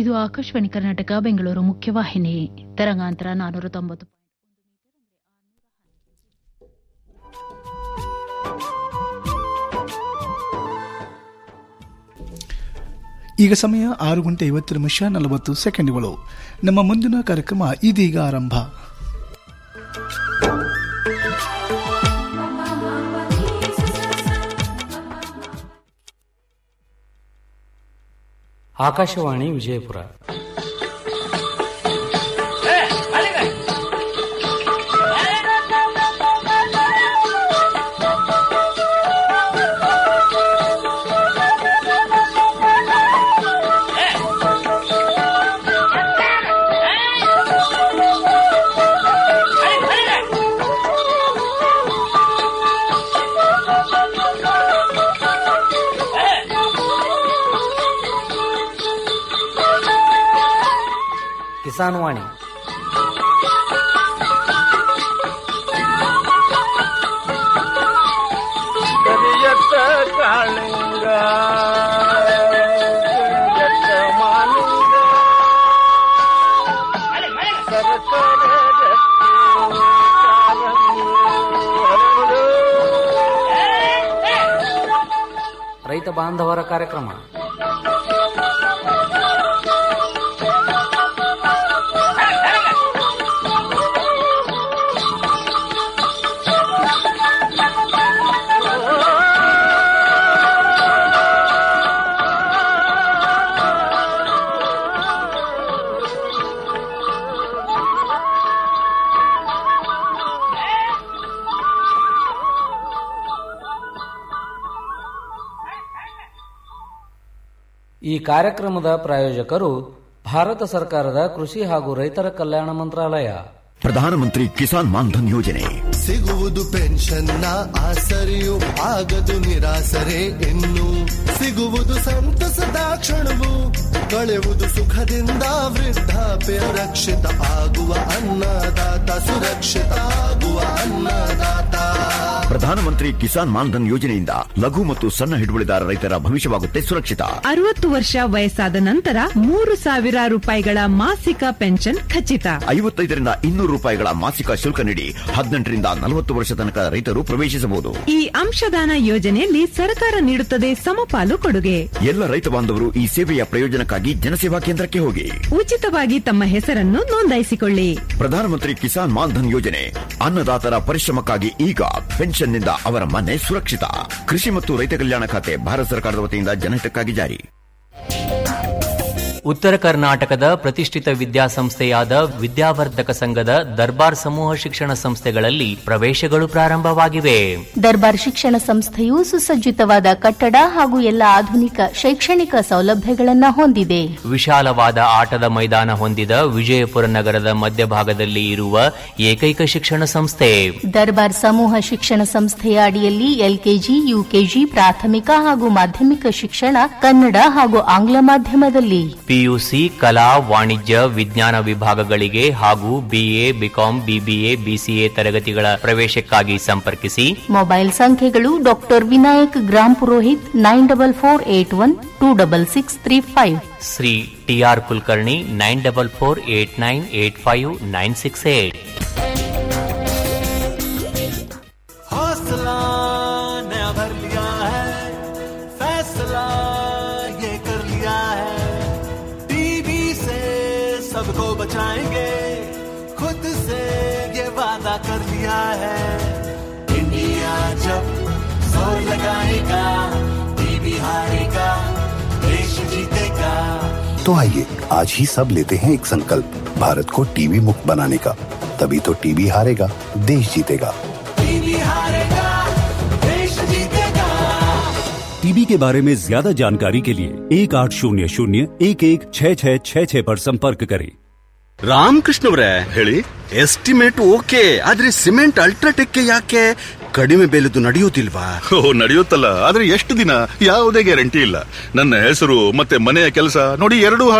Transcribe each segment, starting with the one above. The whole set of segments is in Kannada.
ಇದು ಆಕಾಶವಾಣಿ ಕರ್ನಾಟಕ ಬೆಂಗಳೂರು ಮುಖ್ಯವಾಹಿನಿ ತರಂಗಾಂತರ ನಾನೂರ ತೊಂಬತ್ತು ಈಗ ಸಮಯ ಆರು ಗಂಟೆ ಐವತ್ತು ನಿಮಿಷ ನಲವತ್ತು ಸೆಕೆಂಡ್ಗಳು ನಮ್ಮ ಮುಂದಿನ ಕಾರ್ಯಕ್ರಮ ಇದೀಗ ಆರಂಭ ಆಕಾಶವಾಣಿ ವಿಜಯಪುರ ಕಿಸಾನ್ ವಾಣಿ ಕರಿಯತ್ತ ಕಾಳಿಂಗ ಕರಿಯತ್ತ ಮಾಲಿಂಗ ಸರಸರ ಗಟ್ಟಿ ಕಾಲಂಗಿ ಹರಳು. ರೈತ ಬಾಂಧವರ ಕಾರ್ಯಕ್ರಮ ಈ ಕಾರ್ಯಕ್ರಮದ ಪ್ರಾಯೋಜಕರು ಭಾರತ ಸರ್ಕಾರದ ಕೃಷಿ ಹಾಗೂ ರೈತರ ಕಲ್ಯಾಣ ಮಂತ್ರಾಲಯ ಪ್ರಧಾನಮಂತ್ರಿ ಕಿಸಾನ್ ಮಾನ್ಧನ್ ಯೋಜನೆ ಸಿಗುವುದು ಪೆನ್ಷನ್ನ ಆಸರೆಯು ಆಗದು ನಿರಾಸರೆ ಇನ್ನು ಸಿಗುವುದು ಸಂತಸದ ಕ್ಷಣವು ಕಳೆವುದು ಸುಖದಿಂದ ವೃದ್ಧಾಪ್ಯ ರಕ್ಷಿತ ಆಗುವ ಅನ್ನದಾತ ಸುರಕ್ಷಿತ ಆಗುವ ಅನ್ನದಾತ ಪ್ರಧಾನಮಂತ್ರಿ ಕಿಸಾನ್ ಮಾನ್ಧನ್ ಯೋಜನೆಯಿಂದ ಲಘು ಮತ್ತು ಸಣ್ಣ ಹಿಡುವಳಿದಾರ ರೈತರ ಭವಿಷ್ಯವಾಗುತ್ತೆ ಸುರಕ್ಷಿತ ಅರವತ್ತು ವರ್ಷ ವಯಸ್ಸಾದ ನಂತರ ಮೂರು ಸಾವಿರ ರೂಪಾಯಿಗಳ ಮಾಸಿಕ ಪೆನ್ಷನ್ ಖಚಿತ ಐವತ್ತೈದರಿಂದ ಇನ್ನೂರು ರೂಪಾಯಿಗಳ ಮಾಸಿಕ ಶುಲ್ಕ ನೀಡಿ ಹದಿನೆಂಟರಿಂದ ನಲವತ್ತು ವರ್ಷ ತನಕ ರೈತರು ಪ್ರವೇಶಿಸಬಹುದು ಈ ಅಂಶದಾನ ಯೋಜನೆಯಲ್ಲಿ ಸರ್ಕಾರ ನೀಡುತ್ತದೆ ಸಮಪಾಲು ಕೊಡುಗೆ ಎಲ್ಲ ರೈತ ಬಾಂಧವರು ಈ ಸೇವೆಯ ಪ್ರಯೋಜನಕ್ಕಾಗಿ ಜನಸೇವಾ ಕೇಂದ್ರಕ್ಕೆ ಹೋಗಿ ಉಚಿತವಾಗಿ ತಮ್ಮ ಹೆಸರನ್ನು ನೋಂದಾಯಿಸಿಕೊಳ್ಳಿ ಪ್ರಧಾನಮಂತ್ರಿ ಕಿಸಾನ್ ಮಾನ್ಧನ್ ಯೋಜನೆ ಅನ್ನದಾತರ ಪರಿಶ್ರಮಕ್ಕಾಗಿ ಈಗ ಪೆನ್ಷನ್ನಿಂದ ಅವರ ಮನೆ ಸುರಕ್ಷಿತ ಕೃಷಿ ಮತ್ತು ರೈತ ಕಲ್ಯಾಣ ಖಾತೆ ಭಾರತ ಸರ್ಕಾರದ ವತಿಯಿಂದ ಜನಹಿತಕ್ಕಾಗಿ ಜಾರಿ ಉತ್ತರ ಕರ್ನಾಟಕದ ಪ್ರತಿಷ್ಠಿತ ವಿದ್ಯಾಸಂಸ್ಥೆಯಾದ ವಿದ್ಯಾವರ್ಧಕ ಸಂಘದ ದರ್ಬಾರ್ ಸಮೂಹ ಶಿಕ್ಷಣ ಸಂಸ್ಥೆಗಳಲ್ಲಿ ಪ್ರವೇಶಗಳು ಪ್ರಾರಂಭವಾಗಿವೆ ದರ್ಬಾರ್ ಶಿಕ್ಷಣ ಸಂಸ್ಥೆಯು ಸುಸಜ್ಜಿತವಾದ ಕಟ್ಟಡ ಹಾಗೂ ಎಲ್ಲ ಆಧುನಿಕ ಶೈಕ್ಷಣಿಕ ಸೌಲಭ್ಯಗಳನ್ನು ಹೊಂದಿದೆ ವಿಶಾಲವಾದ ಆಟದ ಮೈದಾನ ಹೊಂದಿದ ವಿಜಯಪುರ ನಗರದ ಮಧ್ಯಭಾಗದಲ್ಲಿ ಇರುವ ಏಕೈಕ ಶಿಕ್ಷಣ ಸಂಸ್ಥೆ ದರ್ಬಾರ್ ಸಮೂಹ ಶಿಕ್ಷಣ ಸಂಸ್ಥೆಯ ಅಡಿಯಲ್ಲಿ ಎಲ್ಕೆಜಿ ಯುಕೆಜಿ ಪ್ರಾಥಮಿಕ ಹಾಗೂ ಮಾಧ್ಯಮಿಕ ಶಿಕ್ಷಣ ಕನ್ನಡ ಹಾಗೂ ಆಂಗ್ಲ ಮಾಧ್ಯಮದಲ್ಲಿ ಪಿಯುಸಿ ಕಲಾ ವಾಣಿಜ್ಯ ವಿಜ್ಞಾನ ವಿಭಾಗಗಳಿಗೆ ಹಾಗೂ ಬಿಎ ಬಿಕಾಂ ಬಿಬಿಎ ಬಿಸಿಎ ತರಗತಿಗಳ ಪ್ರವೇಶಕ್ಕಾಗಿ ಸಂಪರ್ಕಿಸಿ ಮೊಬೈಲ್ ಸಂಖ್ಯೆಗಳು doctor Vinayak gram Purohit nine double four eight one two double six three five Shri TR Kulkarni nine double four eight nine eight five nine six eight हौसला नया भर लिया है फैसला ये कर लिया है टीबी से सबको बचाएंगे खुद से ये वादा कर लिया है इंडिया जब जोर लगाएगा टीबी हारेगा देश जीतेगा तो आइए आज ही सब लेते हैं एक संकल्प भारत को टीबी मुक्त बनाने का तभी तो टीबी हारेगा देश जीतेगा टीबी हारेगा देश जीतेगा टीबी के बारे में ज्यादा जानकारी के लिए एक आठ शून्य शून्य एक एक छः छः छः छः पर संपर्क करें ರಾಮಕೃಷ್ಣವ್ರೆ ಹೇಳಿ ಎಸ್ಟಿಮೇಟ್ ಓಕೆ ಆದ್ರೆ ಸಿಮೆಂಟ್ ಅಲ್ಟ್ರಾಟೆಕ್ ಯಾಕೆ ಕಡಿಮೆ ಬೆಲೆದು ನಡೆಯುವುದಿಲ್ವಾ ಓ ನಡೆಯುತ್ತಲ್ಲ ಆದ್ರೆ ಎಷ್ಟು ದಿನ ಯಾವುದೇ ಗ್ಯಾರಂಟಿ ಇಲ್ಲ ನನ್ನ ಹೆಸರು ಮತ್ತೆ ಮನೆಯ ಕೆಲಸ ನೋಡಿ ಎರಡೂ ಹಾಳು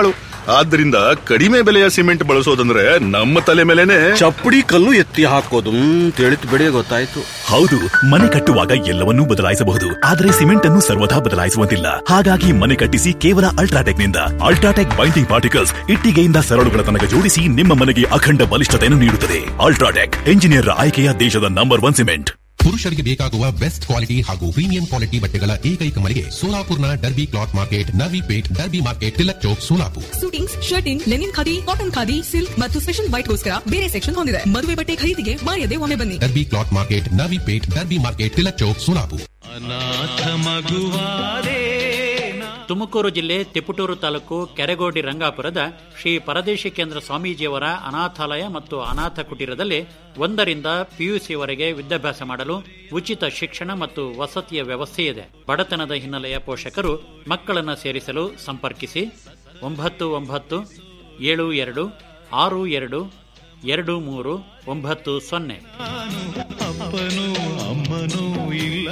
ಆದ್ದರಿಂದ ಕಡಿಮೆ ಬೆಲೆಯ ಸಿಮೆಂಟ್ ಬಳಸೋದಂದ್ರೆ ನಮ್ಮ ತಲೆ ಮೇಲೆನೆ ಚಪ್ಪಡಿ ಕಲ್ಲು ಎತ್ತಿ ಹಾಕೋದು ತಿಳಿತು ಬಿಡಿ ಗೊತ್ತಾಯ್ತು ಹೌದು ಮನೆ ಕಟ್ಟುವಾಗ ಎಲ್ಲವನ್ನೂ ಬದಲಾಯಿಸಬಹುದು ಆದರೆ ಸಿಮೆಂಟ್ ಅನ್ನು ಸರ್ವದಾ ಬದಲಾಯಿಸುವಂತಿಲ್ಲ ಹಾಗಾಗಿ ಮನೆ ಕಟ್ಟಿಸಿ ಕೇವಲ ಅಲ್ಟ್ರಾಟೆಕ್ ನಿಂದ ಅಲ್ಟ್ರಾಟೆಕ್ ಬೈಂಡಿಂಗ್ ಪಾರ್ಟಿಕಲ್ಸ್ ಇಟ್ಟಿಗೆಯಿಂದ ಸರಳುಗಳ ತನಕ ಜೋಡಿಸಿ ನಿಮ್ಮ ಮನೆಗೆ ಅಖಂಡ ಬಲಿಷ್ಠತೆಯನ್ನು ನೀಡುತ್ತದೆ ಅಲ್ಟ್ರಾಟೆಕ್ ಎಂಜಿನಿಯರ್ ಆಯ್ಕೆಯ ದೇಶದ ನಂಬರ್ ಒನ್ ಸಿಮೆಂಟ್ ಪುರುಷರಿಗೆ ಬೇಕಾಗುವ ಬೆಸ್ಟ್ ಕ್ವಾಲಿಟಿ ಹಾಗೂ ಪ್ರೀಮಿಯಂ ಕ್ವಾಲಿಟಿ ಬಟ್ಟೆಗಳ ಏಕೈಕ ಮಳಿಗೆ ಸೋಲಾಪುರ್ನ Derby cloth market Navi Peth Derby market Tilak Chowk Solapur suitings shirting linen khadi cotton khadi silk ಮತ್ತು ಸ್ಪೆಷಲ್ ವೈಟ್ಗೋಸ್ಕರ ಬೇರೆ ಸೆಕ್ಷನ್ ಹೊಂದಿದೆ ಮದುವೆ ಬಟ್ಟೆ ಖರೀದಿಗೆ ಮಾಯದೆ ಒಮ್ಮೆ ಬನ್ನಿ Derby cloth market Navi Peth Derby market Tilak Chowk Solapur ಅನಾಥ ಮಗುವಾದೆ ತುಮಕೂರು ಜಿಲ್ಲೆ ತಿಪಟೂರು ತಾಲೂಕು ಕೆರೆಗೋಡಿ ರಂಗಾಪುರದ ಶ್ರೀ ಪರದೇಶಿ ಕೇಂದ್ರ ಸ್ವಾಮೀಜಿಯವರ ಅನಾಥಾಲಯ ಮತ್ತು ಅನಾಥ ಕುಟೀರದಲ್ಲಿ ಒಂದರಿಂದ ಪಿಯುಸಿವರೆಗೆ ವಿದ್ಯಾಭ್ಯಾಸ ಮಾಡಲು ಉಚಿತ ಶಿಕ್ಷಣ ಮತ್ತು ವಸತಿಯ ವ್ಯವಸ್ಥೆ ಇದೆ ಬಡತನದ ಹಿನ್ನೆಲೆಯ ಪೋಷಕರು ಮಕ್ಕಳನ್ನು ಸೇರಿಸಲು ಸಂಪರ್ಕಿಸಿ ಒಂಬತ್ತು ಒಂಬತ್ತು ಏಳು ಎರಡು ಆರು ಎರಡು ಎರಡು ಮೂರು ಒಂಬತ್ತು ಸೊನ್ನೆ ಅಪ್ಪನೂ ಅಮ್ಮನೂ ಇಲ್ಲ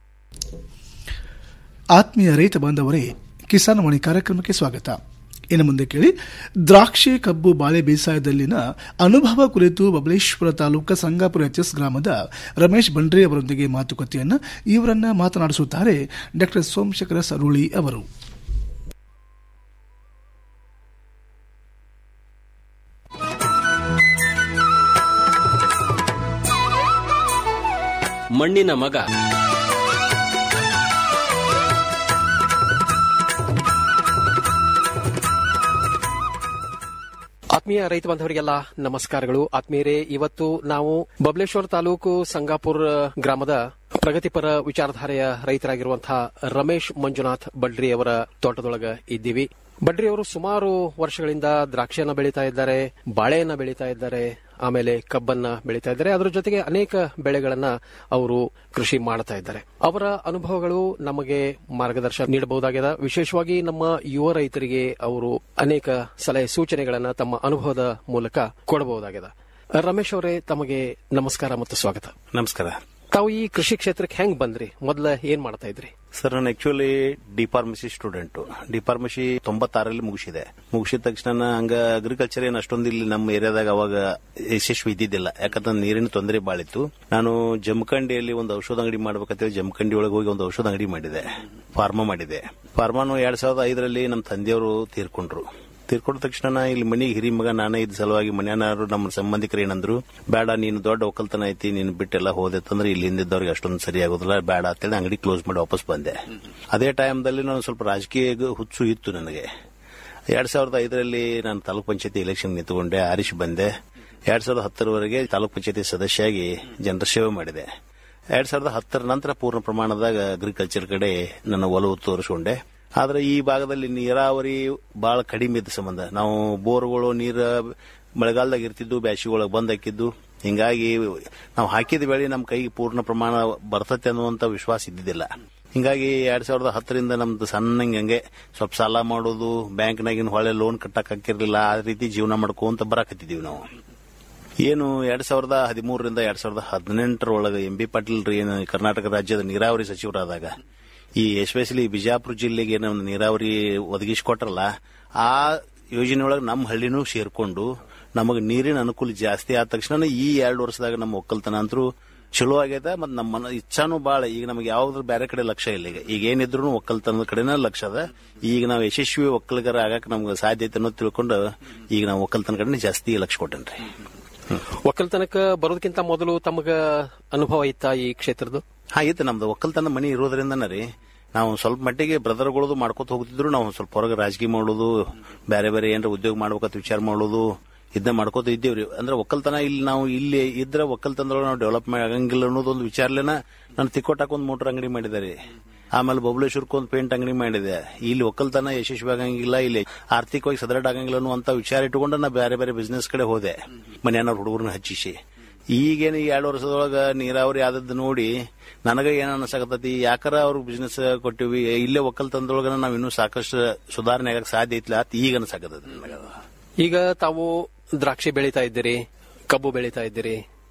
ಆತ್ಮೀಯ ರೈತ ಬಾಂಧವರೇ ಕಿಸಾನ್ ವಾಣಿ ಕಾರ್ಯಕ್ರಮಕ್ಕೆ ಸ್ವಾಗತ ಇನ್ನು ಮುಂದೆ ಕೇಳಿ ದ್ರಾಕ್ಷಿ ಕಬ್ಬು ಬಾಳೆ ಬೇಸಾಯದಲ್ಲಿನ ಅನುಭವ ಕುರಿತು ಬಬಲೇಶ್ವರ ತಾಲೂಕ ಸಂಗಾಪುರ ಎಚ್ಎಸ್ ಗ್ರಾಮದ ರಮೇಶ್ ಬಂಡ್ರೆ ಅವರೊಂದಿಗೆ ಮಾತುಕತೆಯನ್ನು ಇವರನ್ನ ಮಾತನಾಡಿಸುತ್ತಾರೆ ಡಾಕ್ಟರ್ ಸೋಮಶೇಖರ ಸರುಳಿ ಅವರು ಮಣ್ಣಿನ ಮಗ ಆತ್ಮೀಯ ರೈತ ಬಾಂಧವರಿಗೆಲ್ಲ ನಮಸ್ಕಾರಗಳು ಆತ್ಮೀಯರೇ ಇವತ್ತು ನಾವು ಬಬಲೇಶ್ವರ ತಾಲೂಕು ಸಂಗಾಪುರ ಗ್ರಾಮದ ಪ್ರಗತಿಪರ ವಿಚಾರಧಾರೆಯ ರೈತರಾಗಿರುವಂತಹ ರಮೇಶ್ ಮಂಜುನಾಥ್ ಬಡ್ರಿ ಅವರ ತೋಟದೊಳಗ ಇದ್ದೀವಿ ಬಡ್ರಿ ಅವರು ಸುಮಾರು ವರ್ಷಗಳಿಂದ ದ್ರಾಕ್ಷಿಯನ್ನ ಬೆಳೀತಾ ಇದ್ದಾರೆ ಬಾಳೆಯನ್ನ ಬೆಳೀತಾ ಇದ್ದಾರೆ ಆಮೇಲೆ ಕಬ್ಬನ್ನ ಬೆಳೀತಾ ಇದ್ದಾರೆ ಅದರ ಜೊತೆಗೆ ಅನೇಕ ಬೆಳೆಗಳನ್ನ ಅವರು ಕೃಷಿ ಮಾಡ್ತಾ ಇದ್ದಾರೆ ಅವರ ಅನುಭವಗಳು ನಮಗೆ ಮಾರ್ಗದರ್ಶನ ನೀಡಬಹುದಾಗಿದೆ ವಿಶೇಷವಾಗಿ ನಮ್ಮ ಯುವ ರೈತರಿಗೆ ಅವರು ಅನೇಕ ಸಲಹೆ ಸೂಚನೆಗಳನ್ನ ತಮ್ಮ ಅನುಭವದ ಮೂಲಕ ಕೊಡಬಹುದಾಗಿದೆ ರಮೇಶ್ ಅವರೇ ತಮಗೆ ನಮಸ್ಕಾರ ಮತ್ತು ಸ್ವಾಗತ ನಮಸ್ಕಾರ ತಾವು ಈ ಕೃಷಿ ಕ್ಷೇತ್ರಕ್ಕೆ ಹೆಂಗ್ ಬಂದ್ರಿ ಮೊದ್ಲ ಏನ್ ಮಾಡ್ತಾ ಇದ್ರಿ ಸರ್ ನಾನು actually D pharmacy student D pharmacy ತೊಂಬತ್ತಾರಲ್ಲಿ ಮುಗಿಸಿದೆ ಮುಗಿಸಿದ ತಕ್ಷಣ ಹಂಗ ಅಗ್ರಿಕಲ್ಚರ್ ಏನು ಅಷ್ಟೊಂದು ಇಲ್ಲಿ ನಮ್ಮ ಏರಿಯಾದಾಗ ಅವಾಗ ಯಶಸ್ವಿ ಇದ್ದಿದ್ದಿಲ್ಲ ಯಾಕಂದ್ರೆ ನೀರಿನ ತೊಂದರೆ ಬಾಳಿತ್ತು ನಾನು ಜಮಖಂಡಿಯಲ್ಲಿ ಒಂದು ಔಷಧ ಅಂಗಡಿ ಮಾಡ್ಬೇಕಂತೇಳಿ ಜಮಖಂಡಿ ಒಳಗೆ ಹೋಗಿ ಒಂದು ಔಷಧ ಅಂಗಡಿ ಮಾಡಿದೆ ಫಾರ್ಮಾ ಮಾಡಿದೆ ಫಾರ್ಮಾನು ಎರಡ್ ಸಾವಿರದ ಐದರಲ್ಲಿ ನಮ್ಮ ತಂದೆಯವರು ತೀರ್ಕೊಂಡ್ರು ತೀರ್ಕೊಂಡ ತಕ್ಷಣ ಇಲ್ಲಿ ಮನಿಗೆ ಹಿರಿ ಮಗ ನಾನೇ ಇದ್ದ ಸಲುವಾಗಿ ಮನೆಯವರು ನಮ್ಮ ಸಂಬಂಧಿಕರು ಏನಂದ್ರು ಬೇಡ ನೀನು ದೊಡ್ಡ ಒಕ್ಕಲ್ತನ ಐತಿ ನೀನು ಬಿಟ್ಟೆಲ್ಲ ಹೋದೆ ಅಂತಂದ್ರೆ ಇಲ್ಲಿ ಹಿಂದಿದ್ದವ್ರಿಗೆ ಅಷ್ಟೊಂದು ಸರಿ ಆಗೋದಿಲ್ಲ ಬೇಡ ಅಂತೇಳಿ ಅಂಗಡಿ ಕ್ಲೋಸ್ ಮಾಡಿ ವಾಪಸ್ ಬಂದೆ ಅದೇ ಟೈಮ್ದಲ್ಲಿ ನಾನು ಸ್ವಲ್ಪ ರಾಜಕೀಯ ಹುಚ್ಚು ಇತ್ತು ನನಗೆ ಎರಡ್ ಸಾವಿರದ ಐದರಲ್ಲಿ ನಾನು ತಾಲೂಕ್ ಪಂಚಾಯತಿ ಎಲೆಕ್ಷನ್ ನಿಂತುಕೊಂಡೆ ಆರಿಸಿ ಬಂದೆ ಎರಡ್ ಸಾವಿರದ ಹತ್ತರವರೆಗೆ ತಾಲೂಕ್ ಪಂಚಾಯತಿ ಸದಸ್ಯಾಗಿ ಜನರ ಸೇವೆ ಮಾಡಿದೆ ಎರಡ್ ಸಾವಿರದ ಹತ್ತರ ನಂತರ ಪೂರ್ಣ ಪ್ರಮಾಣದಾಗ ಅಗ್ರಿಕಲ್ಚರ್ ಕಡೆ ನನ್ನ ಒಲವು ತೋರಿಸ್ಕೊಂಡೆ ಆದ್ರೆ ಈ ಭಾಗದಲ್ಲಿ ನೀರಾವರಿ ಬಹಳ ಕಡಿಮೆ ಇದ್ದ ಸಂಬಂಧ ನಾವು ಬೋರ್ಗಳು ನೀರ ಮಳೆಗಾಲದಾಗ ಇರ್ತಿದ್ದು ಬ್ಯಾಸಿಗೆ ಒಳಗೆ ಬಂದ್ ಹಾಕಿದ್ದು ಹಿಂಗಾಗಿ ನಾವು ಹಾಕಿದ ಬೆಳೆ ನಮ್ಮ ಕೈಗೆ ಪೂರ್ಣ ಪ್ರಮಾಣ ಬರ್ತತೆ ಅನ್ನುವಂತ ವಿಶ್ವಾಸ ಇದ್ದಿದ್ದಿಲ್ಲ ಹಿಂಗಾಗಿ ಎರಡ್ ಸಾವಿರದ ಹತ್ತರಿಂದ ನಮ್ದು ಸಣ್ಣಂಗೆ ಹಂಗೆ ಸ್ವಲ್ಪ ಸಾಲ ಮಾಡೋದು ಬ್ಯಾಂಕ್ನಾಗಿನ ಹೊಳೆ ಲೋನ್ ಕಟ್ಟಕ್ ಹಾಕಿರ್ಲಿಲ್ಲ ಆ ರೀತಿ ಜೀವನ ಮಾಡ್ಕೊಂತ ಬರಾಕತ್ತಿದೀವಿ ನಾವು ಏನು ಎರಡ್ ಸಾವಿರದ ಹದಿಮೂರರಿಂದ ಎರಡ್ ಸಾವಿರದ ಹದಿನೆಂಟರೊಳಗೆ ಎಂ ಬಿ ಪಾಟೀಲ್ ರೀ ಏನು ಕರ್ನಾಟಕ ರಾಜ್ಯದ ನೀರಾವರಿ ಸಚಿವರಾದಾಗ ಈ ಎಸ್ಪೆಷಲಿ ಬಿಜಾಪುರ ಜಿಲ್ಲೆಗೆ ಏನು ಒಂದು ನೀರಾವರಿ ಒದಗಿಸಿಕೊಟ್ರಲ್ಲ ಆ ಯೋಜನೆ ಒಳಗೆ ನಮ್ಮ ಹಳ್ಳಿನೂ ಸೇರ್ಕೊಂಡು ನಮಗೆ ನೀರಿನ ಅನುಕೂಲ ಜಾಸ್ತಿ ಆದ ತಕ್ಷಣ ಈ ಎರಡು ವರ್ಷದಾಗ ನಮ್ಮ ಒಕ್ಕಲ್ತನ ಅಂತರೂ ಚಲೋ ಆಗೈತೆ ಮತ್ತು ನಮ್ಮ ಮನ ಇಚ್ಛಾನು ಬಾಳ ಈಗ ನಮಗೆ ಯಾವ್ದ್ರ ಬೇರೆ ಕಡೆ ಲಕ್ಷ್ಯ ಇಲ್ಲ ಈಗ ಈಗ ಏನಿದ್ರು ಒಕ್ಕಲ್ತನದ ಕಡೆನೇ ಲಕ್ಷ್ಯ ಅದ ಈಗ ನಾವು ಯಶಸ್ವಿ ಒಕ್ಕಲಿಗರ ಆಗಕ್ಕೆ ನಮ್ಗೆ ಸಾಧ್ಯತೆ ಅನ್ನೋದು ತಿಳ್ಕೊಂಡು ಈಗ ನಾವು ಒಕ್ಕಲ್ತನ ಕಡೆ ಜಾಸ್ತಿ ಲಕ್ಷ್ಯ ಕೊಟ್ಟೇನ್ರಿ ಒಕ್ಕಲ್ತನಕ ಬರೋದಕ್ಕಿಂತ ಮೊದಲು ತಮಗ ಅನುಭವ ಇತ್ತ ಈ ಕ್ಷೇತ್ರದ ಹಾ ಇತ್ತು ನಮ್ದು ಒಕ್ಕಲ್ತನ ಮನಿ ಇರೋದ್ರಿಂದನೇ ರೀ ನಾವು ಸ್ವಲ್ಪ ಮಟ್ಟಿಗೆ ಬ್ರದರ್ಗಳದು ಮಾಡ್ಕೊತ ಹೋಗ್ತಿದ್ರು ನಾವು ಸ್ವಲ್ಪ ಹೊರಗೆ ರಾಜಕೀಯ ಮಾಡೋದು ಬೇರೆ ಬೇರೆ ಏನಾರ ಉದ್ಯೋಗ ಮಾಡ್ಬೇಕಂತ ವಿಚಾರ ಮಾಡೋದು ಇದನ್ನ ಮಾಡ್ಕೋತ ಇದ್ದೇವ್ರಿ ಅಂದ್ರೆ ಒಕ್ಕಲ್ತನ ಇಲ್ಲಿ ನಾವು ಇಲ್ಲಿ ಇದ್ರೆ ಒಕ್ಕಲ್ತನದೊಳಗೆ ನಾವು ಡೆವಲಪ್ ಆಗಂಗಿಲ್ಲ ಅನ್ನೋದೊಂದು ವಿಚಾರಲೇನ ನಾನು ತಿಕ್ಕೋಟಾಕ ಒಂದು ಮೋಟರ್ ಅಂಗಡಿ ಮಾಡಿದ್ದಾರೆ ಆಮೇಲೆ ಬಬಲೇಶ್ವರಕ್ಕೆ ಒಂದು ಪೇಂಟ್ ಅಂಗಡಿ ಮಾಡಿದೆ ಇಲ್ಲಿ ಒಕ್ಕಲ್ತನ ಯಶಸ್ವಿ ಆಗಂಗಿಲ್ಲ ಇಲ್ಲಿ ಆರ್ಥಿಕವಾಗಿ ಸದೃಢ ಆಗಂಗಿಲ್ಲ ಅನ್ನುವಂತ ವಿಚಾರ ಇಟ್ಟುಕೊಂಡು ನಾ ಬೇರೆ ಬೇರೆ ಬಿಸ್ನೆಸ್ ಕಡೆ ಹೋದೆ ಮನೆಯವ್ರ ಹುಡುಗರನ್ನ ಹಚ್ಚಿಸಿ ಈಗೇನು ಈ ಎರಡು ವರ್ಷದೊಳಗ ನೀರಾವರಿ ಆದದ್ದು ನೋಡಿ ನನಗ ಏನ್ ಅನ್ಸಕತ್ತತಿ ಯಾಕಾರ ಅವ್ರ ಬಿಸ್ನೆಸ್ ಕೊಟ್ಟಿವಿ ಇಲ್ಲೇ ಒಕ್ಕಲ್ತನದೊಳಗ ನಾವ್ ಇನ್ನೂ ಸಾಕಷ್ಟು ಸುಧಾರಣೆ ಆಗಕ್ಕೆ ಸಾಧ್ಯ ಐತಿಲ್ಲ ಅಂತ ಈಗ ಅನ್ಸಕತ್ತದ ನನಗ ಈಗ ತಾವು ದ್ರಾಕ್ಷಿ ಬೆಳೀತಾ ಇದ್ದೀರಿ ಕಬ್ಬು ಬೆಳೀತಾ ಇದ್ದೀರಿ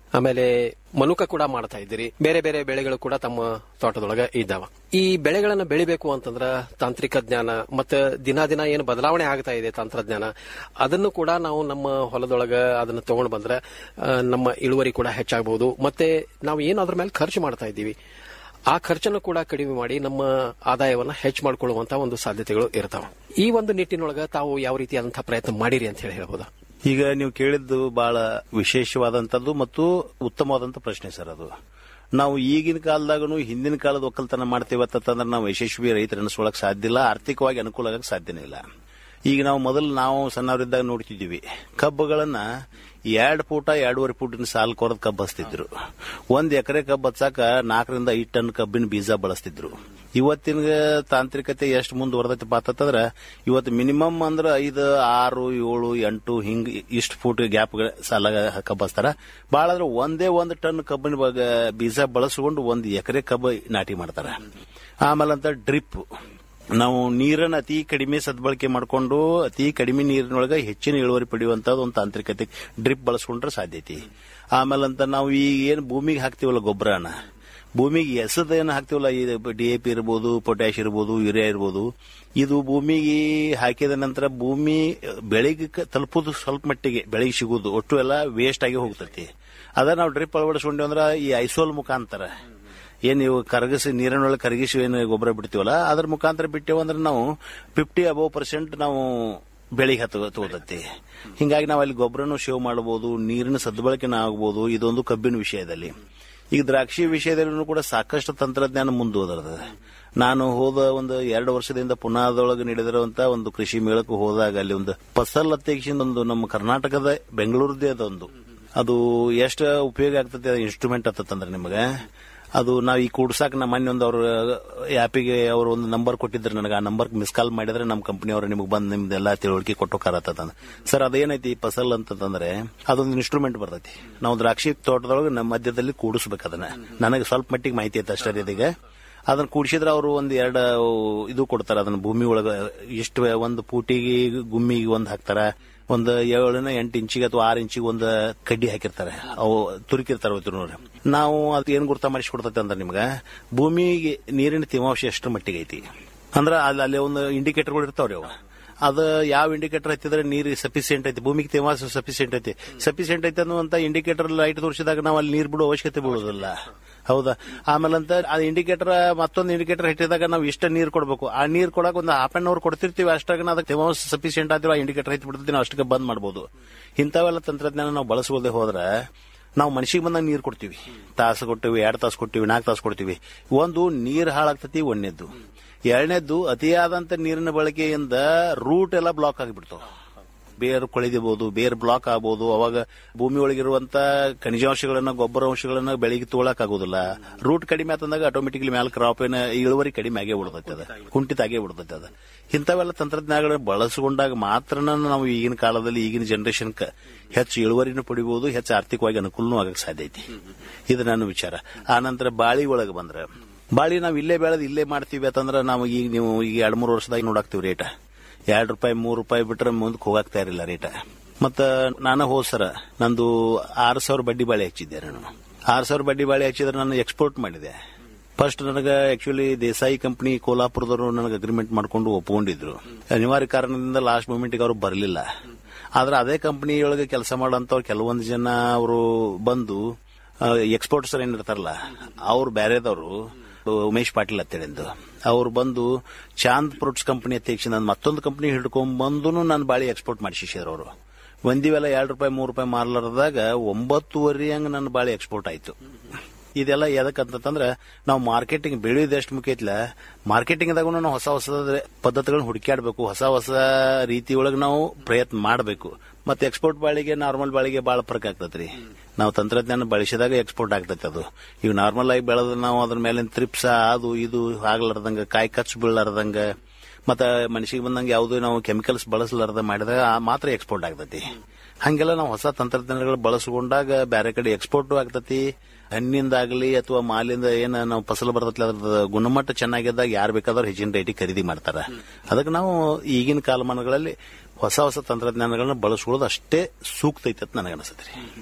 ಆಮೇಲೆ ಮನುಕ ಕೂಡ ಮಾಡ್ತಾ ಇದ್ದೀರಿ ಬೇರೆ ಬೇರೆ ಬೆಳೆಗಳು ಕೂಡ ತಮ್ಮ ತೋಟದೊಳಗ ಇದ್ದಾವ ಈ ಬೆಳೆಗಳನ್ನ ಬೆಳಿಬೇಕು ಅಂತಂದ್ರ ತಾಂತ್ರಿಕ ಜ್ಞಾನ ಮತ್ತೆ ದಿನ ದಿನ ಏನು ಬದಲಾವಣೆ ಆಗ್ತಾ ಇದೆ ತಂತ್ರಜ್ಞಾನ ಅದನ್ನು ಕೂಡ ನಾವು ನಮ್ಮ ಹೊಲದೊಳಗ ಅದನ್ನ ತಗೊಂಡು ಬಂದ್ರೆ ಆ, ನಮ್ಮ ಇಳುವರಿ ಕೂಡ ಹೆಚ್ಚಾಗಬಹುದು ಮತ್ತೆ ನಾವು ಏನು ಅದ್ರ ಮೇಲೆ ಖರ್ಚು ಮಾಡ್ತಾ ಇದ್ದೀವಿ ಆ ಖರ್ಚನ್ನು ಕೂಡ ಕಡಿಮೆ ಮಾಡಿ ನಮ್ಮ ಆದಾಯವನ್ನ ಹೆಚ್ಚು ಮಾಡಿಕೊಳ್ಳುವಂತ ಒಂದು ಸಾಧ್ಯತೆಗಳು ಇರ್ತಾವ ಈ ಒಂದು ನಿಟ್ಟಿನೊಳಗ ತಾವು ಯಾವ ರೀತಿಯಾದಂತಹ ಪ್ರಯತ್ನ ಮಾಡಿರಿ ಅಂತ ಹೇಳಿ ಹೇಳ್ಬೋದಾ ಈಗ ನೀವು ಕೇಳಿದ್ದು ಬಹಳ ವಿಶೇಷವಾದಂತದ್ದು ಮತ್ತು ಉತ್ತಮವಾದಂತ ಪ್ರಶ್ನೆ ಸರ್ ಅದು ನಾವು ಈಗಿನ ಕಾಲದಾಗನು ಹಿಂದಿನ ಕಾಲದ ಒಕ್ಕಲ್ತನ ಮಾಡ್ತೇವೆ ಅಂತಂದ್ರೆ ನಾವು ಯಶಸ್ವಿ ರೈತರ ಅನಿಸ್ಕೊಳಕ್ ಸಾಧ್ಯ ಇಲ್ಲ ಆರ್ಥಿಕವಾಗಿ ಅನುಕೂಲ ಆಗಕ್ಕೆ ಸಾಧ್ಯನೇ ಇಲ್ಲ ಈಗ ನಾವು ಮೊದಲು ನಾವು ಸಣ್ಣವರಿದ್ದಾಗ ನೋಡ್ತಿದ್ದೀವಿ ಕಬ್ಬುಗಳನ್ನ ಎರಡ್ ಫೂಟ ಎರಡೂವರೆ ಫೂಟಿನ ಸಾಲ್ ಕೊರದ್ ಕಬ್ಬು ಹಚ್ತಿದ್ರು ಒಂದ್ ಎಕರೆ ಕಬ್ಬು ಹಚ್ಚಾಕ ನಾಲ್ಕರಿಂದ ಐದು ಟನ್ ಕಬ್ಬಿನ ಬೀಜ ಬಳಸ್ತಿದ್ರು ಇವತ್ತಿನ ತಾಂತ್ರಿಕತೆ ಎಷ್ಟು ಮುಂದುವರೆದೈತಪ್ಪ ಅಂತಂದ್ರ ಇವತ್ತು ಮಿನಿಮಮ್ ಅಂದ್ರ ಐದು ಆರು ಏಳು ಎಂಟು ಹಿಂಗ್ ಇಷ್ಟು ಫೂಟ್ ಗ್ಯಾಪ್ ಸಾಲ ಕಬ್ಬು ಹಚ್ತಾರ ಬಾಳ ಅಂದ್ರೆ ಒಂದೇ ಒಂದು ಟನ್ ಕಬ್ಬಿನ ಬಗ- ಬೀಜ ಬಳಸ್ಕೊಂಡು ಒಂದ್ ಎಕರೆ ಕಬ್ಬು ನಾಟಿ ಮಾಡ್ತಾರ ಆಮೇಲೆ ಅಂತ ಡ್ರಿಪ್ ನಾವು ನೀರನ್ನ ಅತಿ ಕಡಿಮೆ ಸದ್ಬಳಕೆ ಮಾಡಿಕೊಂಡು ಅತಿ ಕಡಿಮೆ ನೀರಿನೊಳಗೆ ಹೆಚ್ಚಿನ ಇಳುವರಿ ಪಡೆಯುವಂತದ್ದು ಒಂದು ತಾಂತ್ರಿಕತೆ ಡ್ರಿಪ್ ಬಳಸ್ಕೊಂಡ್ರೆ ಸಾಧ್ಯತೆ ಆಮೇಲೆ ಅಂತ ನಾವು ಈ ಏನು ಭೂಮಿಗೆ ಹಾಕ್ತಿವಲ್ಲ ಗೊಬ್ಬರನ ಭೂಮಿಗೆ ಎಸದ ಏನು ಹಾಕ್ತಿವಲ್ಲ ಈ ಡಿ ಎ ಪಿ ಇರ್ಬೋದು ಪೊಟ್ಯಾಶ್ ಇರ್ಬೋದು ಯೂರಿಯಾ ಇರ್ಬೋದು ಇದು ಭೂಮಿಗೆ ಹಾಕಿದ ನಂತರ ಭೂಮಿ ಬೆಳೆಗೆ ಕ- ತಲುಪೋದು ಸ್ವಲ್ಪ ಮಟ್ಟಿಗೆ ಬೆಳೆಗೆ ಸಿಗೋದು ಒಟ್ಟು ಎಲ್ಲ ವೇಸ್ಟ್ ಆಗಿ ಹೋಗ್ತತಿ ಅದ ನಾವು ಡ್ರಿಪ್ ಅಳವಡಿಸ್ಕೊಂಡ್ವಿ ಅಂದ್ರೆ ಈ ಐಸೋಲ್ ಮುಖಾಂತರ ಏನ್ ನೀವು ಕರಗಿಸಿ ನೀರಿನೊಳಗೆ ಕರಗಿಸಿ ಏನು ಗೊಬ್ಬರ ಬಿಡ್ತೀವಲ್ಲ ಅದ್ರ ಮುಖಾಂತರ ಬಿಟ್ಟೇವು ಅಂದ್ರೆ ನಾವು ಫಿಫ್ಟಿ ಅಬೌವ್ ಪರ್ಸೆಂಟ್ ನಾವು ಬೆಳಿಗ್ಗೆ ಹತ್ತು ತಗೋತತಿ ಹಿಂಗಾಗಿ ನಾವು ಅಲ್ಲಿ ಗೊಬ್ಬರನು ಸೇವ್ ಮಾಡಬಹುದು ನೀರಿನ ಸದ್ಬಳಕೆನ ಆಗಬಹುದು ಇದೊಂದು ಕಬ್ಬಿನ ವಿಷಯದಲ್ಲಿ ಈಗ ದ್ರಾಕ್ಷಿ ವಿಷಯದಲ್ಲೂ ಕೂಡ ಸಾಕಷ್ಟು ತಂತ್ರಜ್ಞಾನ ಮುಂದುವರೆದ ನಾನು ಹೋದ ಒಂದು ಎರಡು ವರ್ಷದಿಂದ ಪುನಾದೊಳಗೆ ನಡೆದಿರುವಂತ ಒಂದು ಕೃಷಿ ಮೇಳಕ್ಕೆ ಹೋದಾಗ ಅಲ್ಲಿ ಒಂದು ಫಸಲ್ ಅತ್ಯಕ್ಷಿಂದ ಒಂದು ನಮ್ಮ ಕರ್ನಾಟಕದ ಬೆಂಗಳೂರದೇ ಅದೊಂದು ಅದು ಎಷ್ಟು ಉಪಯೋಗ ಆಗ್ತದೆ ಇನ್ಸ್ಟ್ರೂಮೆಂಟ್ ಆತಂದ್ರೆ ನಿಮಗೆ ಅದು ನಾವು ಈ ಕೂಡ್ಸಾಕ್ ನಮ್ಮ ಮೊನ್ನೆ ಒಂದು ಅವ್ರ ಆ್ಯಪಿಗೆ ಅವರು ಒಂದು ನಂಬರ್ ಕೊಟ್ಟಿದ್ರು ನನಗೆ ಆ ನಂಬರ್ ಮಿಸ್ ಕಾಲ್ ಮಾಡಿದ್ರೆ ನಮ್ಮ ಕಂಪನಿಯವರು ನಿಮಗೆ ಬಂದು ನಿಮ್ದೆಲ್ಲ ತಿಳುವಳಿಕೆ ಕೊಟ್ಟೋಕಾರತ್ತಂದ ಸರ್ ಅದೇನೈತಿ ಫಸಲ್ ಅಂತಂದ್ರೆ ಅದೊಂದು ಇನ್ಸ್ಟ್ರೂಮೆಂಟ್ ಬರ್ತೈತಿ ನಾವು ದ್ರಾಕ್ಷಿ ತೋಟದೊಳಗೆ ನಮ್ಮ ಮಧ್ಯದಲ್ಲಿ ಕೂಡಿಸ್ಬೇಕು ಅದನ್ನ ನನಗೆ ಸ್ವಲ್ಪ ಮಟ್ಟಿಗೆ ಮಾಹಿತಿ ಐತೆ ಅಷ್ಟೇ ಇದೀಗ ಅದನ್ನ ಕೂಡಿಸಿದ್ರೆ ಅವರು ಒಂದು ಎರಡು ಇದು ಕೊಡ್ತಾರ ಅದನ್ನ ಭೂಮಿ ಒಳಗ ಎಷ್ಟು ಒಂದು ಪೂಟಿಗೆ ಗುಮ್ಮಿಗೆ ಒಂದು ಹಾಕ್ತಾರ ಒಂದು ಏಳನ ಎಂಟು ಇಂಚಿಗೆ ಅಥವಾ ಆರು ಇಂಚಿಗೆ ಒಂದು ಕಡ್ಡಿ ಹಾಕಿರ್ತಾರೆ ಅವು ತುರುಕಿರ್ತಾರೆ ಅವತ್ತಿನವ್ರು ನಾವು ಅದು ಏನ್ ಗುರ್ತ ಮಾಡಿಸ್ಕೊಡ್ತೈತೆ ಅಂದ್ರೆ ನಿಮ್ಗೆ ಭೂಮಿಗೆ ನೀರಿನ ತೇವಾಂಶ ಎಷ್ಟು ಮಟ್ಟಿಗೆ ಐತಿ ಅಂದ್ರೆ ಅಲ್ಲಿ ಅಲ್ಲಿ ಒಂದು ಇಂಡಿಕೇಟರ್ಗಳು ಇರ್ತಾವ್ರಿ ಅವು ಅದು ಯಾವ ಇಂಡಿಕೇಟರ್ ಹತ್ತಿದ್ರೆ ನೀರು ಸಫಿಸಿಯೆಂಟ್ ಐತಿ ಭೂಮಿಗೆ ತೇವಾಂಶ ಸಫಿಸಿಯೆಂಟ್ ಐತಿ ಸಫಿಸಿಯೆಂಟ್ ಐತಿ ಅನ್ನುವಂತ ಇಂಡಿಕೇಟರ್ ಲೈಟ್ ತೋರಿಸಿದಾಗ ನಾವು ಅಲ್ಲಿ ನೀರು ಬಿಡೋ ಅವಶ್ಯಕತೆ ಬೀಳೋದಿಲ್ಲ ಹೌದಾ ಆಮೇಲೆ ಅಂತ ಆ ಇಂಡಿಕೇಟರ್ ಮತ್ತೊಂದು ಇಂಡಿಕೇಟರ್ ಇಟ್ಟಿದಾಗ ನಾವು ಇಷ್ಟ ನೀರು ಕೊಡಬೇಕು ಆ ನೀರು ಕೊಡಕ್ ಒಂದು ಹಾಫ್ ಅನ್ ಅವರ್ ಕೊಡ್ತಿರ್ತೀವಿ ಅಷ್ಟಾಗ ಅದಕ್ಕೆ ತೇವಾಂಶ ಸಫಿಸಿಯೆಂಟ್ ಆದ್ರೆ ಆ ಇಂಡಿಕೇಟರ್ ಹತ್ತಿ ಬಿಡ್ತೀವಿ ನಾವು ಅಷ್ಟಕ್ಕೆ ಬಂದ್ ಮಾಡಬಹುದು ಇಂಥವೆಲ್ಲ ತಂತ್ರಜ್ಞಾನ ನಾವು ಬಳಸಬಹುದೇ ಹೋದ್ರೆ ನಾವು ಮನುಷ್ಯಗೆ ಬಂದಾಗ ನೀರು ಕೊಡ್ತೀವಿ ತಾಸು ಕೊಡ್ತೀವಿ ಎರಡು ತಾಸು ಕೊಡ್ತೀವಿ ನಾಲ್ಕು ತಾಸು ಕೊಡ್ತೀವಿ ಒಂದು ನೀರು ಹಾಳಾಗ್ತತಿ ಒಂದನೇದ್ದು ಎರಡನೇದ್ದು ಅತಿಯಾದಂತ ನೀರಿನ ಬಳಕೆಯಿಂದ ರೂಟ್ ಎಲ್ಲ ಬ್ಲಾಕ್ ಆಗಿಬಿಡ್ತಾವ ಬೇರು ಕೊಳೆದಿಬಹುದು ಬೇರು ಬ್ಲಾಕ್ ಆಗ್ಬೋದು ಅವಾಗ ಭೂಮಿ ಒಳಗಿರುವಂತ ಖನಿಜಾಂಶಗಳನ್ನ ಗೊಬ್ಬರ ಅಂಶಗಳನ್ನ ಬೆಳೆಗೆ ತೋಳಕ್ ಆಗೋದಿಲ್ಲ ರೂಟ್ ಕಡಿಮೆ ಆತಂದಾಗ ಆಟೋಮೆಟಿಕ್ಲಿ ಮ್ಯಾಲ ಕ್ರಾಪ್ ಏನ ಇಳುವರಿ ಕಡಿಮೆ ಆಗೇ ಬಿಡ್ತೈತೆ ಅದ ಕುಂಠಿತ ಆಗೇ ಬಿಡ್ತೈತೆ ಅದ ಇಂಥವೆಲ್ಲ ತಂತ್ರಜ್ಞಾನಗಳನ್ನ ಬಳಸಿಕೊಂಡಾಗ ಮಾತ್ರ ನಾವು ಈಗಿನ ಕಾಲದಲ್ಲಿ ಈಗಿನ ಜನರೇಷನ್ ಹೆಚ್ಚು ಇಳುವರಿನೂ ಪಡಿಬಹುದು ಹೆಚ್ಚು ಆರ್ಥಿಕವಾಗಿ ಅನುಕೂಲನೂ ಆಗಕ್ಕೆ ಸಾಧ್ಯ ಐತಿ ಇದು ನನ್ನ ವಿಚಾರ ಆ ನಂತರ ಬಾಳಿ ಒಳಗೆ ಬಂದ್ರೆ ಬಾಳಿ ನಾವು ಇಲ್ಲೇ ಬೆಳೆದು ಇಲ್ಲೇ ಮಾಡ್ತೀವಿ ಅಂತಂದ್ರೆ ನಾವು ಈಗ ನೀವು ಈಗ ಎರಡ್ ಮೂರು ವರ್ಷದಾಗ ನೋಡಾಕ್ತಿವಿ ರೇಟ ಎರಡ್ ರೂಪಾಯಿ ಮೂರು ರೂಪಾಯಿ ಬಿಟ್ರೆ ಮುಂದಕ್ಕೆ ಹೋಗಾಕ್ತಾ ಇರಲಿಲ್ಲ ರೇಟ ಮತ್ತ ನಾನು ಹೋದ್ ಸರ ನಂದು ಆರು ಸಾವಿರ ಬಡ್ಡಿ ಬಾಳೆ ಹಚ್ಚಿದ್ದೆ ನಾನು ಆರು ಸಾವಿರ ಬಡ್ಡಿ ಬಾಳೆ ಹಚ್ಚಿದ್ರೆ ನಾನು ಎಕ್ಸ್ಪೋರ್ಟ್ ಮಾಡಿದೆ ಫಸ್ಟ್ ನನಗೆ ಆಕ್ಚುಲಿ ದೇಸಾಯಿ ಕಂಪನಿ ಕೋಲಾಪುರದವರು ನನಗೆ ಅಗ್ರಿಮೆಂಟ್ ಮಾಡ್ಕೊಂಡು ಒಪ್ಕೊಂಡಿದ್ರು ಅನಿವಾರ್ಯ ಕಾರಣದಿಂದ ಲಾಸ್ಟ್ ಮೂಮೆಂಟ್ಗೆ ಅವರು ಬರಲಿಲ್ಲ ಆದ್ರೆ ಅದೇ ಕಂಪನಿ ಒಳಗೆ ಕೆಲಸ ಮಾಡೋಂಥವ್ರು ಕೆಲವೊಂದು ಜನ ಅವರು ಬಂದು ಎಕ್ಸ್ಪೋರ್ಟ್ಸರ್ ಏನಿರ್ತಾರಲ್ಲ ಅವ್ರು ಬೇರೆದವರು ಉಮೇಶ್ ಪಾಟೀಲ್ ಅಂತೇಳಿಂದು ಅವ್ರು ಬಂದು ಚಾಂದ್ ಫ್ರೂಟ್ಸ್ ಕಂಪನಿ ಅಧ್ಯಕ್ಷ ನಾನು ಮತ್ತೊಂದು ಕಂಪನಿ ಹಿಡ್ಕೊಂಡ್ ಬಂದು ನಾನು ಬಾಳಿ ಎಕ್ಸ್ಪೋರ್ಟ್ ಮಾಡಿಸಿದ್ರು ಅವರು ಒಂದಿವೆಲ್ಲ ಎರಡು ರೂಪಾಯಿ ಮೂರು ರೂಪಾಯಿ ಮಾರ್ಲಾರ್ದಾಗ ಒಂಬತ್ತುವರೆ ಹಂಗ ನನ್ನ ಬಾಳಿ ಎಕ್ಸ್ಪೋರ್ಟ್ ಆಯ್ತು ಇದೆಲ್ಲ ಎದಕ್ಕಂತಂದ್ರೆ ನಾವು ಮಾರ್ಕೆಟಿಂಗ್ ಬೆಳೆಯೋದು ಎಷ್ಟು ಮುಖ್ಯ ಐತ್ಲ ಮಾರ್ಕೆಟಿಂಗ್ದಾಗೂ ನಾವು ಹೊಸ ಹೊಸ ಪದ್ಧತಿಗಳನ್ನ ಹುಡುಕ್ಯಾಡಬೇಕು ಹೊಸ ಹೊಸ ರೀತಿ ಒಳಗೆ ನಾವು ಪ್ರಯತ್ನ ಮಾಡಬೇಕು ಮತ್ತೆ ಎಕ್ಸ್ಪೋರ್ಟ್ ಬಾಳಿಗೆ ನಾರ್ಮಲ್ ಬಾಳಿಗೆ ಬಹಳ ಫರ್ಕ್ ಆಗ್ತತ್ರಿ ನಾವು ತಂತ್ರಜ್ಞಾನ ಬಳಸಿದಾಗ ಎಕ್ಸ್ಪೋರ್ಟ್ ಆಗ್ತೈತೆ ಅದು ಈಗ ನಾರ್ಮಲ್ ಆಗಿ ಬೆಳೆದ ನಾವು ಅದ್ರ ಮೇಲೆ ತ್ರಿಪ್ಸ ಅದು ಇದು ಆಗ್ಲಾರ್ದಂಗ ಕಾಯಿ ಕಚ್ಚು ಬೀಳಲಾರ್ದಂಗ ಮತ್ತ ಮನುಷ್ಯಗೆ ಬಂದಂಗೆ ಯಾವುದೂ ನಾವು ಕೆಮಿಕಲ್ಸ್ ಬಳಸಲಾರ್ದ ಮಾಡಿದಾಗ ಆ ಮಾತ್ರ ಎಕ್ಸ್ಪೋರ್ಟ್ ಆಗ್ತೈತಿ ಹಂಗೆಲ್ಲ ನಾವು ಹೊಸ ತಂತ್ರಜ್ಞಾನಗಳು ಬಳಸಿಕೊಂಡಾಗ ಬೇರೆ ಕಡೆ ಎಕ್ಸ್ಪೋರ್ಟ್ ಆಗ್ತತಿ ಹಣ್ಣಿಂದಾಗ್ಲಿ ಅಥವಾ ಮಾಲಿಂದ ಏನ ನಾವು ಫಸಲು ಬರ್ತೈತಿ ಅದ್ರದ ಗುಣಮಟ್ಟ ಚೆನ್ನಾಗಿದ್ದಾಗ ಯಾರು ಬೇಕಾದ್ರೂ ಹೆಚ್ಚಿನ ರೇಟಿಗೆ ಖರೀದಿ ಮಾಡ್ತಾರ ಅದಕ್ಕೆ ನಾವು ಈಗಿನ ಕಾಲಮಾನಗಳಲ್ಲಿ ಹೊಸ ಹೊಸ ತಂತ್ರಜ್ಞಾನಗಳನ್ನ ಬಳಸ್ಕೊಳ್ಳೋದು ಅಷ್ಟೇ ಸೂಕ್ತ ಐತೆ ಅಂತ ನನಗನ್ಸುತ್ತೆ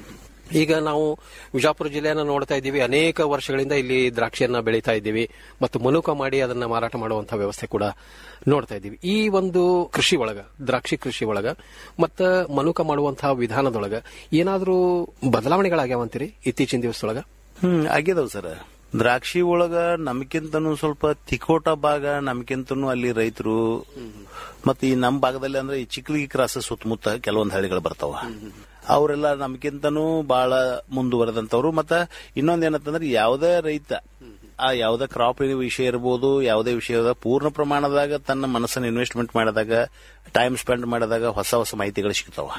ಈಗ ನಾವು ವಿಜಾಪುರ ಜಿಲ್ಲೆಯನ್ನ ನೋಡ್ತಾ ಇದ್ದೀವಿ ಅನೇಕ ವರ್ಷಗಳಿಂದ ಇಲ್ಲಿ ದ್ರಾಕ್ಷಿಯನ್ನ ಬೆಳೀತಾ ಇದ್ದೀವಿ ಮತ್ತು ಮನುಕ ಮಾಡಿ ಅದನ್ನ ಮಾರಾಟ ಮಾಡುವಂತಹ ವ್ಯವಸ್ಥೆ ಕೂಡ ನೋಡ್ತಾ ಇದ್ದೀವಿ ಈ ಒಂದು ಕೃಷಿ ಒಳಗ ದ್ರಾಕ್ಷಿ ಕೃಷಿ ಒಳಗ ಮತ್ತ ಮನುಕ ಮಾಡುವಂತಹ ವಿಧಾನದೊಳಗ ಏನಾದ್ರೂ ಬದಲಾವಣೆಗಳಾಗ್ಯಾವಂತೀರಿ ಇತ್ತೀಚಿನ ದಿವಸದೊಳಗ ಹ್ಮ್ ಆಗ್ಯದವ್ ಸರ್ ದ್ರಾಕ್ಷಿ ಒಳಗ ನಮ್ಕಿಂತನೂ ಸ್ವಲ್ಪ ತಿಕೋಟ ಭಾಗ ನಮ್ಕಿಂತನೂ ಅಲ್ಲಿ ರೈತರು ಮತ್ತೆ ಈ ನಮ್ಮ ಭಾಗದಲ್ಲಿ ಅಂದ್ರೆ ಈ ಚಿಕ್ಕಲಿಗಿ ಕ್ರಾಸ್ ಸುತ್ತಮುತ್ತ ಕೆಲವೊಂದು ಹಳ್ಳಿಗಳು ಬರ್ತಾವ ಅವರೆಲ್ಲ ನಮ್ಕಿಂತನೂ ಬಹಳ ಮುಂದುವರೆದಂತವ್ರು ಮತ್ತ ಇನ್ನೊಂದ್ ಏನಂತಂದ್ರೆ ಯಾವುದೇ ರೈತ ಆ ಯಾವುದೇ ಕ್ರಾಪ್ ವಿಷಯ ಇರ್ಬೋದು ಯಾವುದೇ ವಿಷಯದ ಪೂರ್ಣ ಪ್ರಮಾಣದಾಗ ತನ್ನ ಮನಸ್ಸನ್ನು ಇನ್ವೆಸ್ಟ್ಮೆಂಟ್ ಮಾಡಿದಾಗ ಟೈಮ್ ಸ್ಪೆಂಡ್ ಮಾಡಿದಾಗ ಹೊಸ ಹೊಸ ಮಾಹಿತಿಗಳು ಸಿಗ್ತಾವ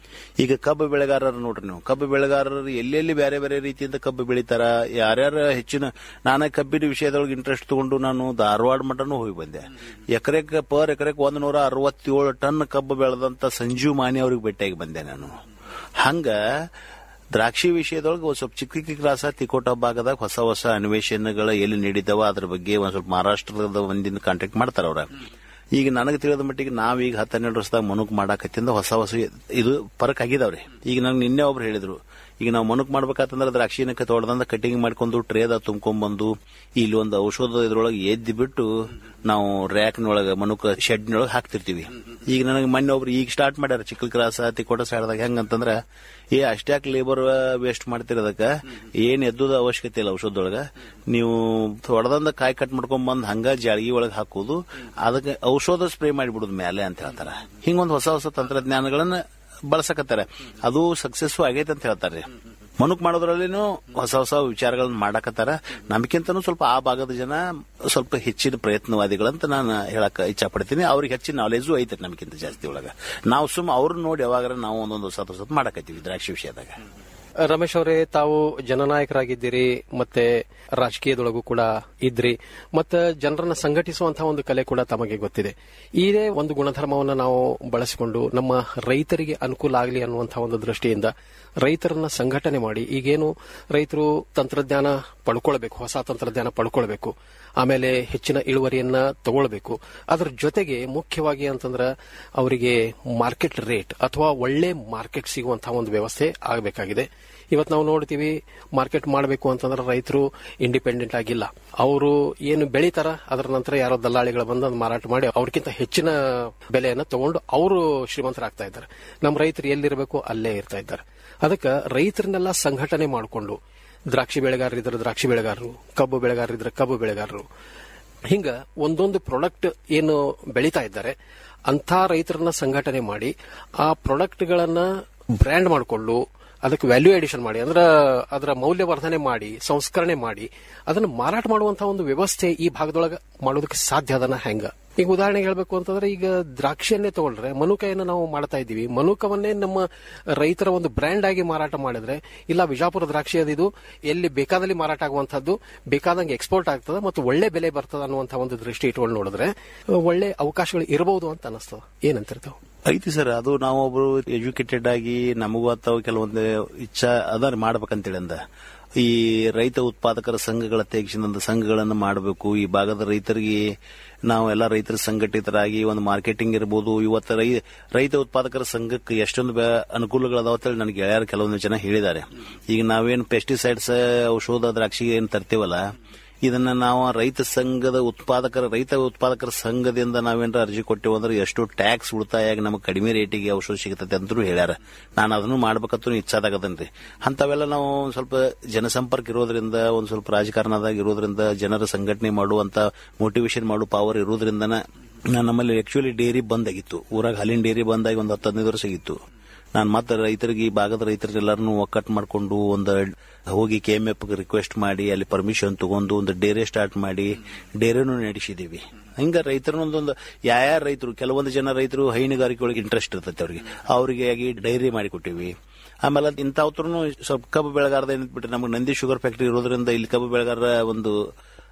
ಈಗ ಕಬ್ಬು ಬೆಳೆಗಾರರು ನೋಡ್ರಿ ನೀವು ಕಬ್ಬು ಬೆಳೆಗಾರರು ಎಲ್ಲೆಲ್ಲಿ ಬೇರೆ ಬೇರೆ ರೀತಿಯಿಂದ ಕಬ್ಬು ಬೆಳಿತಾರ ಯಾರ್ಯಾರ ಹೆಚ್ಚಿನ ನಾನೇ ಕಬ್ಬಿನ ವಿಷಯದೊಳಗೆ ಇಂಟ್ರೆಸ್ಟ್ ತಗೊಂಡು ನಾನು ಧಾರವಾಡ ಮಟನೂ ಹೋಗಿ ಬಂದೆ ಎಕರೆಕ್ ಪರ್ ಎಕರೆಕ್ ಒಂದ್ ನೂರ ಅರವತ್ತೇಳು ಟನ್ ಕಬ್ಬು ಬೆಳೆದಂತ ಸಂಜೀವ್ ಮಾನಿ ಅವ್ರಿಗೆ ಭೇಟಿಯಾಗಿ ಬಂದೆ ನಾನು ಹಂಗ ದ್ರಾಕ್ಷಿ ವಿಷಯದೊಳಗೆ ಒಂದ್ ಸ್ವಲ್ಪ ಚಿಕ್ಕ ಚಿಕ್ಕ ಕ್ರಾಸ ತಿಕೋಟ ಭಾಗದಾಗ ಹೊಸ ಹೊಸ ಅನ್ವೇಷಣೆಗಳು ಎಲ್ಲಿ ನೀಡಿದಾವ ಅದ್ರ ಬಗ್ಗೆ ಒಂದ್ ಸ್ವಲ್ಪ ಮಹಾರಾಷ್ಟ್ರದ ಒಂದಿನ ಕಾಂಟ್ಯಾಕ್ಟ್ ಮಾಡ್ತಾರ ಅವ್ರ ಈಗ ನನಗೆ ತಿಳಿದ ಮಟ್ಟಿಗೆ ನಾವೀಗ ಹತ್ತು ಹನ್ನೆರಡು ವರ್ಷದಾಗ ಮನುಕ್ ಮಾಡಾಕತ್ತಿಂದ ಹೊಸ ಹೊಸ ಇದು ಫರಕ್ ಆಗಿದಾವ್ರಿ ಈಗ ನಂಗೆ ನಿನ್ನೆ ಒಬ್ರು ಹೇಳಿದ್ರು ಈಗ ನಾವು ಮನುಕ್ ಮಾಡ್ಬೇಕಂತಂದ್ರೆ ದ್ರಾಕ್ಷಿನ ತೊಳೆದಂದ ಕಟಿಂಗ್ ಮಾಡ್ಕೊಂಡು ಟ್ರೇದ ತುಂಬ್ಕೊಂಡ್ಬಂದು ಇಲ್ಲಿ ಒಂದು ಔಷಧ ಇದ್ರೊಳಗೆ ಎದ್ದಿ ಬಿಟ್ಟು ನಾವು ರ್ಯಾಕ್ನೊಳಗೆ ಮನುಕ ಶೆಡ್ನೊಳಗೆ ಹಾಕ್ತಿರ್ತೀವಿ ಈಗ ನನಗೆ ಮೊನ್ನೆ ಒಬ್ರು ಈಗ ಸ್ಟಾರ್ಟ್ ಮಾಡ್ಯಾರ ಚಿಕ್ಕಲ್ ಕ್ರಾಸ ತಿಕೋಟ ಸೈಡ್ದಾಗ ಹೆಂಗಂತಂದ್ರ ಏ ಅಷ್ಟ್ಯಾಕ್ ಲೇಬರ್ ವೇಸ್ಟ್ ಮಾಡ್ತಿರೋದಕ್ಕ ಏನ್ ಎದ್ದುದ ಅವಶ್ಯಕತೆ ಇಲ್ಲ ಔಷಧದೊಳಗ ನೀವು ಹೊಡೆದಂದ ಕಾಯಿ ಕಟ್ ಮಾಡ್ಕೊಂಡ್ ಬಂದ್ ಹಂಗ ಜಾಳಗಿ ಒಳಗೆ ಹಾಕೋದು ಅದಕ್ಕೆ ಔಷಧ ಸ್ಪ್ರೇ ಮಾಡಿಬಿಡುದು ಮೇಲೆ ಅಂತ ಹೇಳ್ತಾರ ಹಿಂಗೊಂದು ಹೊಸ ಹೊಸ ತಂತ್ರಜ್ಞಾನಗಳನ್ನ ಬಳಸಕತ್ತಾರ ಅದು ಸಕ್ಸಸ್ ಆಗೈತೆ ಅಂತ ಹೇಳ್ತಾರೆ ಮನುಕ್ ಮಾಡೋದ್ರಲ್ಲಿನೂ ಹೊಸ ಹೊಸ ವಿಚಾರಗಳನ್ನ ಮಾಡಕತ್ತಾರ ನಮ್ಗಿಂತನೂ ಸ್ವಲ್ಪ ಆ ಭಾಗದ ಜನ ಸ್ವಲ್ಪ ಹೆಚ್ಚಿನ ಪ್ರಯತ್ನವಾದಿಗಳಂತ ನಾನು ಹೇಳಕ್ ಇಚ್ಛಾ ಪಡ್ತೀನಿ ಅವ್ರಿಗೆ ಹೆಚ್ಚಿನ ನಾಲೆಜು ಐತೆ ನಮ್ಗಿಂತ ಜಾಸ್ತಿ ಒಳಗ ನಾವು ಸುಮ್ಮ ಅವ್ರನ್ನ ನೋಡಿ ಯಾವಾಗ ನಾವು ಒಂದೊಂದು ಹೊಸ ಹೊಸ ಮಾಡಕತ್ತೀವಿ ದ್ರಾಕ್ಷಿ ವಿಷಯದಾಗ ರಮೇಶ್ ಅವರೇ ತಾವು ಜನನಾಯಕರಾಗಿದ್ದೀರಿ ಮತ್ತೆ ರಾಜಕೀಯದೊಳಗೂ ಕೂಡ ಇದ್ರಿ ಮತ್ತೆ ಜನರನ್ನ ಸಂಘಟಿಸುವಂತಹ ಒಂದು ಕಲೆ ಕೂಡ ತಮಗೆ ಗೊತ್ತಿದೆ ಇದೇ ಒಂದು ಗುಣಧರ್ಮವನ್ನು ನಾವು ಬಳಸಿಕೊಂಡು ನಮ್ಮ ರೈತರಿಗೆ ಅನುಕೂಲ ಆಗಲಿ ಅನ್ನುವಂತಹ ಒಂದು ದೃಷ್ಟಿಯಿಂದ ರೈತರನ್ನ ಸಂಘಟನೆ ಮಾಡಿ ಈಗೇನು ರೈತರು ತಂತ್ರಜ್ಞಾನ ಪಡ್ಕೊಳ್ಬೇಕು ಹೊಸ ತಂತ್ರಜ್ಞಾನ ಪಡ್ಕೊಳ್ಬೇಕು ಆಮೇಲೆ ಹೆಚ್ಚಿನ ಇಳುವರಿಯನ್ನ ತಗೊಳ್ಬೇಕು ಅದರ ಜೊತೆಗೆ ಮುಖ್ಯವಾಗಿ ಅಂತಂದ್ರೆ ಅವರಿಗೆ ಮಾರ್ಕೆಟ್ ರೇಟ್ ಅಥವಾ ಒಳ್ಳೆ ಮಾರ್ಕೆಟ್ ಸಿಗುವಂತಹ ಒಂದು ವ್ಯವಸ್ಥೆ ಆಗಬೇಕಾಗಿದೆ ಇವತ್ತು ನಾವು ನೋಡ್ತೀವಿ ಮಾರ್ಕೆಟ್ ಮಾಡಬೇಕು ಅಂತಂದ್ರೆ ರೈತರು ಇಂಡಿಪೆಂಡೆಂಟ್ ಆಗಿಲ್ಲ ಅವರು ಏನು ಬೆಳಿತಾರ ಅದರ ನಂತರ ಯಾರೋ ದಲ್ಲಾಳಿಗಳು ಬಂದು ಅದನ್ನ ಮಾರಾಟ ಮಾಡಿ ಅವ್ರಿಗಿಂತ ಹೆಚ್ಚಿನ ಬೆಲೆಯನ್ನ ತಗೊಂಡು ಅವರು ಶ್ರೀಮಂತರಾಗ್ತಾ ಇದ್ದಾರೆ ನಮ್ಮ ರೈತರು ಎಲ್ಲಿರಬೇಕು ಅಲ್ಲೇ ಇರ್ತಾ ಇದ್ದಾರೆ ಅದಕ್ಕೆ ರೈತರನ್ನೆಲ್ಲ ಸಂಘಟನೆ ಮಾಡಿಕೊಂಡು ದ್ರಾಕ್ಷಿ ಬೆಳೆಗಾರರಿದ್ರೆ ದ್ರಾಕ್ಷಿ ಬೆಳೆಗಾರರು ಕಬ್ಬು ಬೆಳೆಗಾರರಿದ್ರೆ ಕಬ್ಬು ಬೆಳೆಗಾರರು ಹಿಂಗ ಒಂದೊಂದು ಪ್ರಾಡಕ್ಟ್ ಏನು ಬೆಳೀತಾ ಇದ್ದಾರೆ ಅಂತ ರೈತರನ್ನ ಸಂಘಟನೆ ಮಾಡಿ ಆ ಪ್ರಾಡಕ್ಟ್ಗಳನ್ನ ಬ್ರ್ಯಾಂಡ್ ಮಾಡಿಕೊಂಡು ಅದಕ್ಕೆ ವ್ಯಾಲ್ಯೂ ಎಡಿಷನ್ ಮಾಡಿ ಅಂದ್ರೆ ಅದರ ಮೌಲ್ಯವರ್ಧನೆ ಮಾಡಿ ಸಂಸ್ಕರಣೆ ಮಾಡಿ ಅದನ್ನು ಮಾರಾಟ ಮಾಡುವಂತಹ ಒಂದು ವ್ಯವಸ್ಥೆ ಈ ಭಾಗದೊಳಗೆ ಮಾಡೋದಕ್ಕೆ ಸಾಧ್ಯ ಅದನ್ನ ಹೆಂಗ ಈಗ ಉದಾಹರಣೆಗೆ ಹೇಳ್ಬೇಕು ಅಂತಂದ್ರೆ ಈಗ ದ್ರಾಕ್ಷಿಯನ್ನೇ ತಗೊಂಡ್ರೆ ಮನುಕೆಯನ್ನು ನಾವು ಮಾಡ್ತಾ ಇದ್ದೀವಿ ಮನುಕವನ್ನೇ ನಮ್ಮ ರೈತರ ಒಂದು ಬ್ರ್ಯಾಂಡ್ ಆಗಿ ಮಾರಾಟ ಮಾಡಿದ್ರೆ ಇಲ್ಲ ವಿಜಾಪುರ ದ್ರಾಕ್ಷಿ ಅದಿದು ಎಲ್ಲಿ ಬೇಕಾದಲ್ಲಿ ಮಾರಾಟ ಆಗುವಂತದ್ದು ಬೇಕಾದಂಗೆ ಎಕ್ಸ್ಪೋರ್ಟ್ ಆಗ್ತದೆ ಮತ್ತು ಒಳ್ಳೆ ಬೆಲೆ ಬರ್ತದೆ ಅನ್ನುವಂತಹ ಒಂದು ದೃಷ್ಟಿ ಇಟ್ಕೊಂಡು ನೋಡಿದ್ರೆ ಒಳ್ಳೆ ಅವಕಾಶಗಳು ಇರಬಹುದು ಅಂತ ಅನಿಸ್ತದೆ ಏನಂತಿರ್ತಾವ ಐತಿ ಸರ್ ಅದು ನಾವು ಒಬ್ರು ಎಜುಕೇಟೆಡ್ ಆಗಿ ನಮಗೂ ಅಥವಾ ಕೆಲವೊಂದು ಇಚ್ಛಾ ಅದ ಮಾಡ್ಬೇಕಂತೇಳಿ ಅಂದ ಈ ರೈತ ಉತ್ಪಾದಕರ ಸಂಘಗಳ ತೆಗೆಸಿದಂತ ಸಂಘಗಳನ್ನು ಮಾಡಬೇಕು ಈ ಭಾಗದ ರೈತರಿಗೆ ನಾವು ಎಲ್ಲ ರೈತರ ಸಂಘಟಿತರಾಗಿ ಒಂದು ಮಾರ್ಕೆಟಿಂಗ್ ಇರ್ಬೋದು ಇವತ್ತು ರೈ ರೈತ ಉತ್ಪಾದಕರ ಸಂಘಕ್ಕೆ ಎಷ್ಟೊಂದು ಬೆ- ಅನುಕೂಲಗಳದಾವ ಅಂತೇಳಿ ನನಗೆ ಗೆಳೆಯರು ಕೆಲವೊಂದು ಜನ ಹೇಳಿದ್ದಾರೆ ಈಗ ನಾವೇನು ಪೆಸ್ಟಿಸೈಡ್ಸ್ ಔಷಧ ದ್ರಾಕ್ಷಿಗೆ ಏನು ತರ್ತೀವಲ್ಲ ಇದನ್ನ ನಾವು ರೈತ ಸಂಘದ ಉತ್ಪಾದಕರ ರೈತ ಉತ್ಪಾದಕರ ಸಂಘದಿಂದ ನಾವೇನಾರ ಅರ್ಜಿ ಕೊಟ್ಟೆವು ಅಂದ್ರೆ ಎಷ್ಟು ಟ್ಯಾಕ್ಸ್ ಉಳಿತಾಯ ಆಗಿ ನಮಗೆ ಕಡಿಮೆ ರೇಟಿಗೆ ಔಷಧ ಸಿಗುತ್ತದೆ ಅಂತಲೂ ಹೇಳ್ಯಾರ ನಾನು ಅದನ್ನು ಮಾಡ್ಬೇಕಂತೂ ಇಚ್ಛಾದಾಗದನ್ರಿ ಅಂತವೆಲ್ಲ ನಾವು ಒಂದ್ ಸ್ವಲ್ಪ ಜನಸಂಪರ್ಕ ಇರೋದ್ರಿಂದ ಒಂದ್ ಸ್ವಲ್ಪ ರಾಜಕಾರಣದಾಗ ಇರೋದ್ರಿಂದ ಜನರ ಸಂಘಟನೆ ಮಾಡುವಂತ ಮೋಟಿವೇಶನ್ ಮಾಡೋ ಪವರ್ ಇರೋದ್ರಿಂದನ ನಾನ್ ನಮ್ಮಲ್ಲಿ ಆಕ್ಚುಲಿ ಡೇರಿ ಬಂದ್ ಆಗಿತ್ತು ಊರಾಗ ಹಾಲಿನ ಡೇರಿ ಬಂದಾಗಿ ಒಂದು ಹತ್ತು ಹದಿನೈದು ವರ್ಷ ಆಗಿತ್ತು ನಾನು ಮತ್ತೆ ರೈತರಿಗೆ ಈ ಭಾಗದ ರೈತರಿಗೆಲ್ಲರನ್ನು ಒಕ್ಕಟ್ಟು ಮಾಡಿಕೊಂಡು ಒಂದು ಹೋಗಿ ಕೆ ಎಂ ಎಫ್ ರಿಕ್ವೆಸ್ಟ್ ಮಾಡಿ ಅಲ್ಲಿ ಪರ್ಮಿಷನ್ ತಗೊಂಡು ಒಂದು ಡೇರೆ ಸ್ಟಾರ್ಟ್ ಮಾಡಿ ಡೇರೆನೂ ನಡೆಸಿದೀವಿ ಹಿಂಗ ರೈತರನ್ನ ಒಂದೊಂದು ಯಾರ್ಯಾರ ರೈತರು ಕೆಲವೊಂದು ಜನ ರೈತರು ಹೈನುಗಾರಿಕೆ ಒಳಗೆ ಇಂಟ್ರೆಸ್ಟ್ ಇರ್ತೈತೆ ಅವ್ರಿಗೆ ಅವರಿಗೆ ಆಗಿ ಡೈರಿ ಮಾಡಿಕೊಟ್ಟಿವಿ ಆಮೇಲೆ ಇಂಥವ್ರು ಸ್ವಲ್ಪ ಕಬ್ಬು ಬೆಳೆಗಾರದ ಏನಿಟ್ಬಿಟ್ರೆ ನಮಗೆ ನಂದಿ ಶುಗರ್ ಫ್ಯಾಕ್ಟರಿ ಇರೋದ್ರಿಂದ ಇಲ್ಲಿ ಕಬ್ಬು ಬೆಳೆಗಾರರ ಒಂದು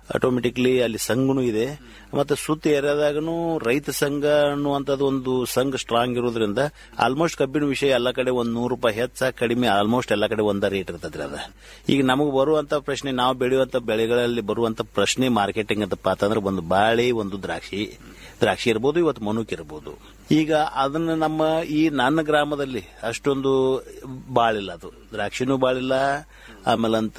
ಆಟೋಮೆಟಿಕ್ಲಿ ಅಲ್ಲಿ ಸಂಘನೂ ಇದೆ ಮತ್ತೆ ಸುತ್ತ ಏರಿಯಾದಾಗನು ರೈತ ಸಂಘ ಅನ್ನುವಂಥದ್ದು ಒಂದು ಸಂಘ ಸ್ಟ್ರಾಂಗ್ ಇರೋದ್ರಿಂದ ಆಲ್ಮೋಸ್ಟ್ ಕಬ್ಬಿನ ವಿಷಯ ಎಲ್ಲ ಕಡೆ ಒಂದ್ ನೂರು ರೂಪಾಯಿ ಹೆಚ್ಚ ಕಡಿಮೆ ಆಲ್ಮೋಸ್ಟ್ ಎಲ್ಲ ಕಡೆ ಒಂದ ರೇಟ್ ಇರ್ತದ್ರಿ ಅದ ಈಗ ನಮಗೆ ಬರುವಂತ ಪ್ರಶ್ನೆ ನಾವು ಬೆಳೆಯುವಂತ ಬೆಳೆಗಳಲ್ಲಿ ಬರುವಂತ ಪ್ರಶ್ನೆ ಮಾರ್ಕೆಟಿಂಗ್ ಅಂತಪ್ಪ ಅಂತಂದ್ರೆ ಒಂದು ಬಾಳೆ ಒಂದು ದ್ರಾಕ್ಷಿ ದ್ರಾಕ್ಷಿ ಇರ್ಬೋದು ಇವತ್ತು ಮನುಕ್ ಇರ್ಬೋದು ಈಗ ಅದನ್ನ ನಮ್ಮ ಈ ನನ್ನ ಗ್ರಾಮದಲ್ಲಿ ಅಷ್ಟೊಂದು ಬಾಳಿಲ್ಲ ಅದು ದ್ರಾಕ್ಷಿನೂ ಬಾಳಿಲ್ಲ ಆಮೇಲಂತ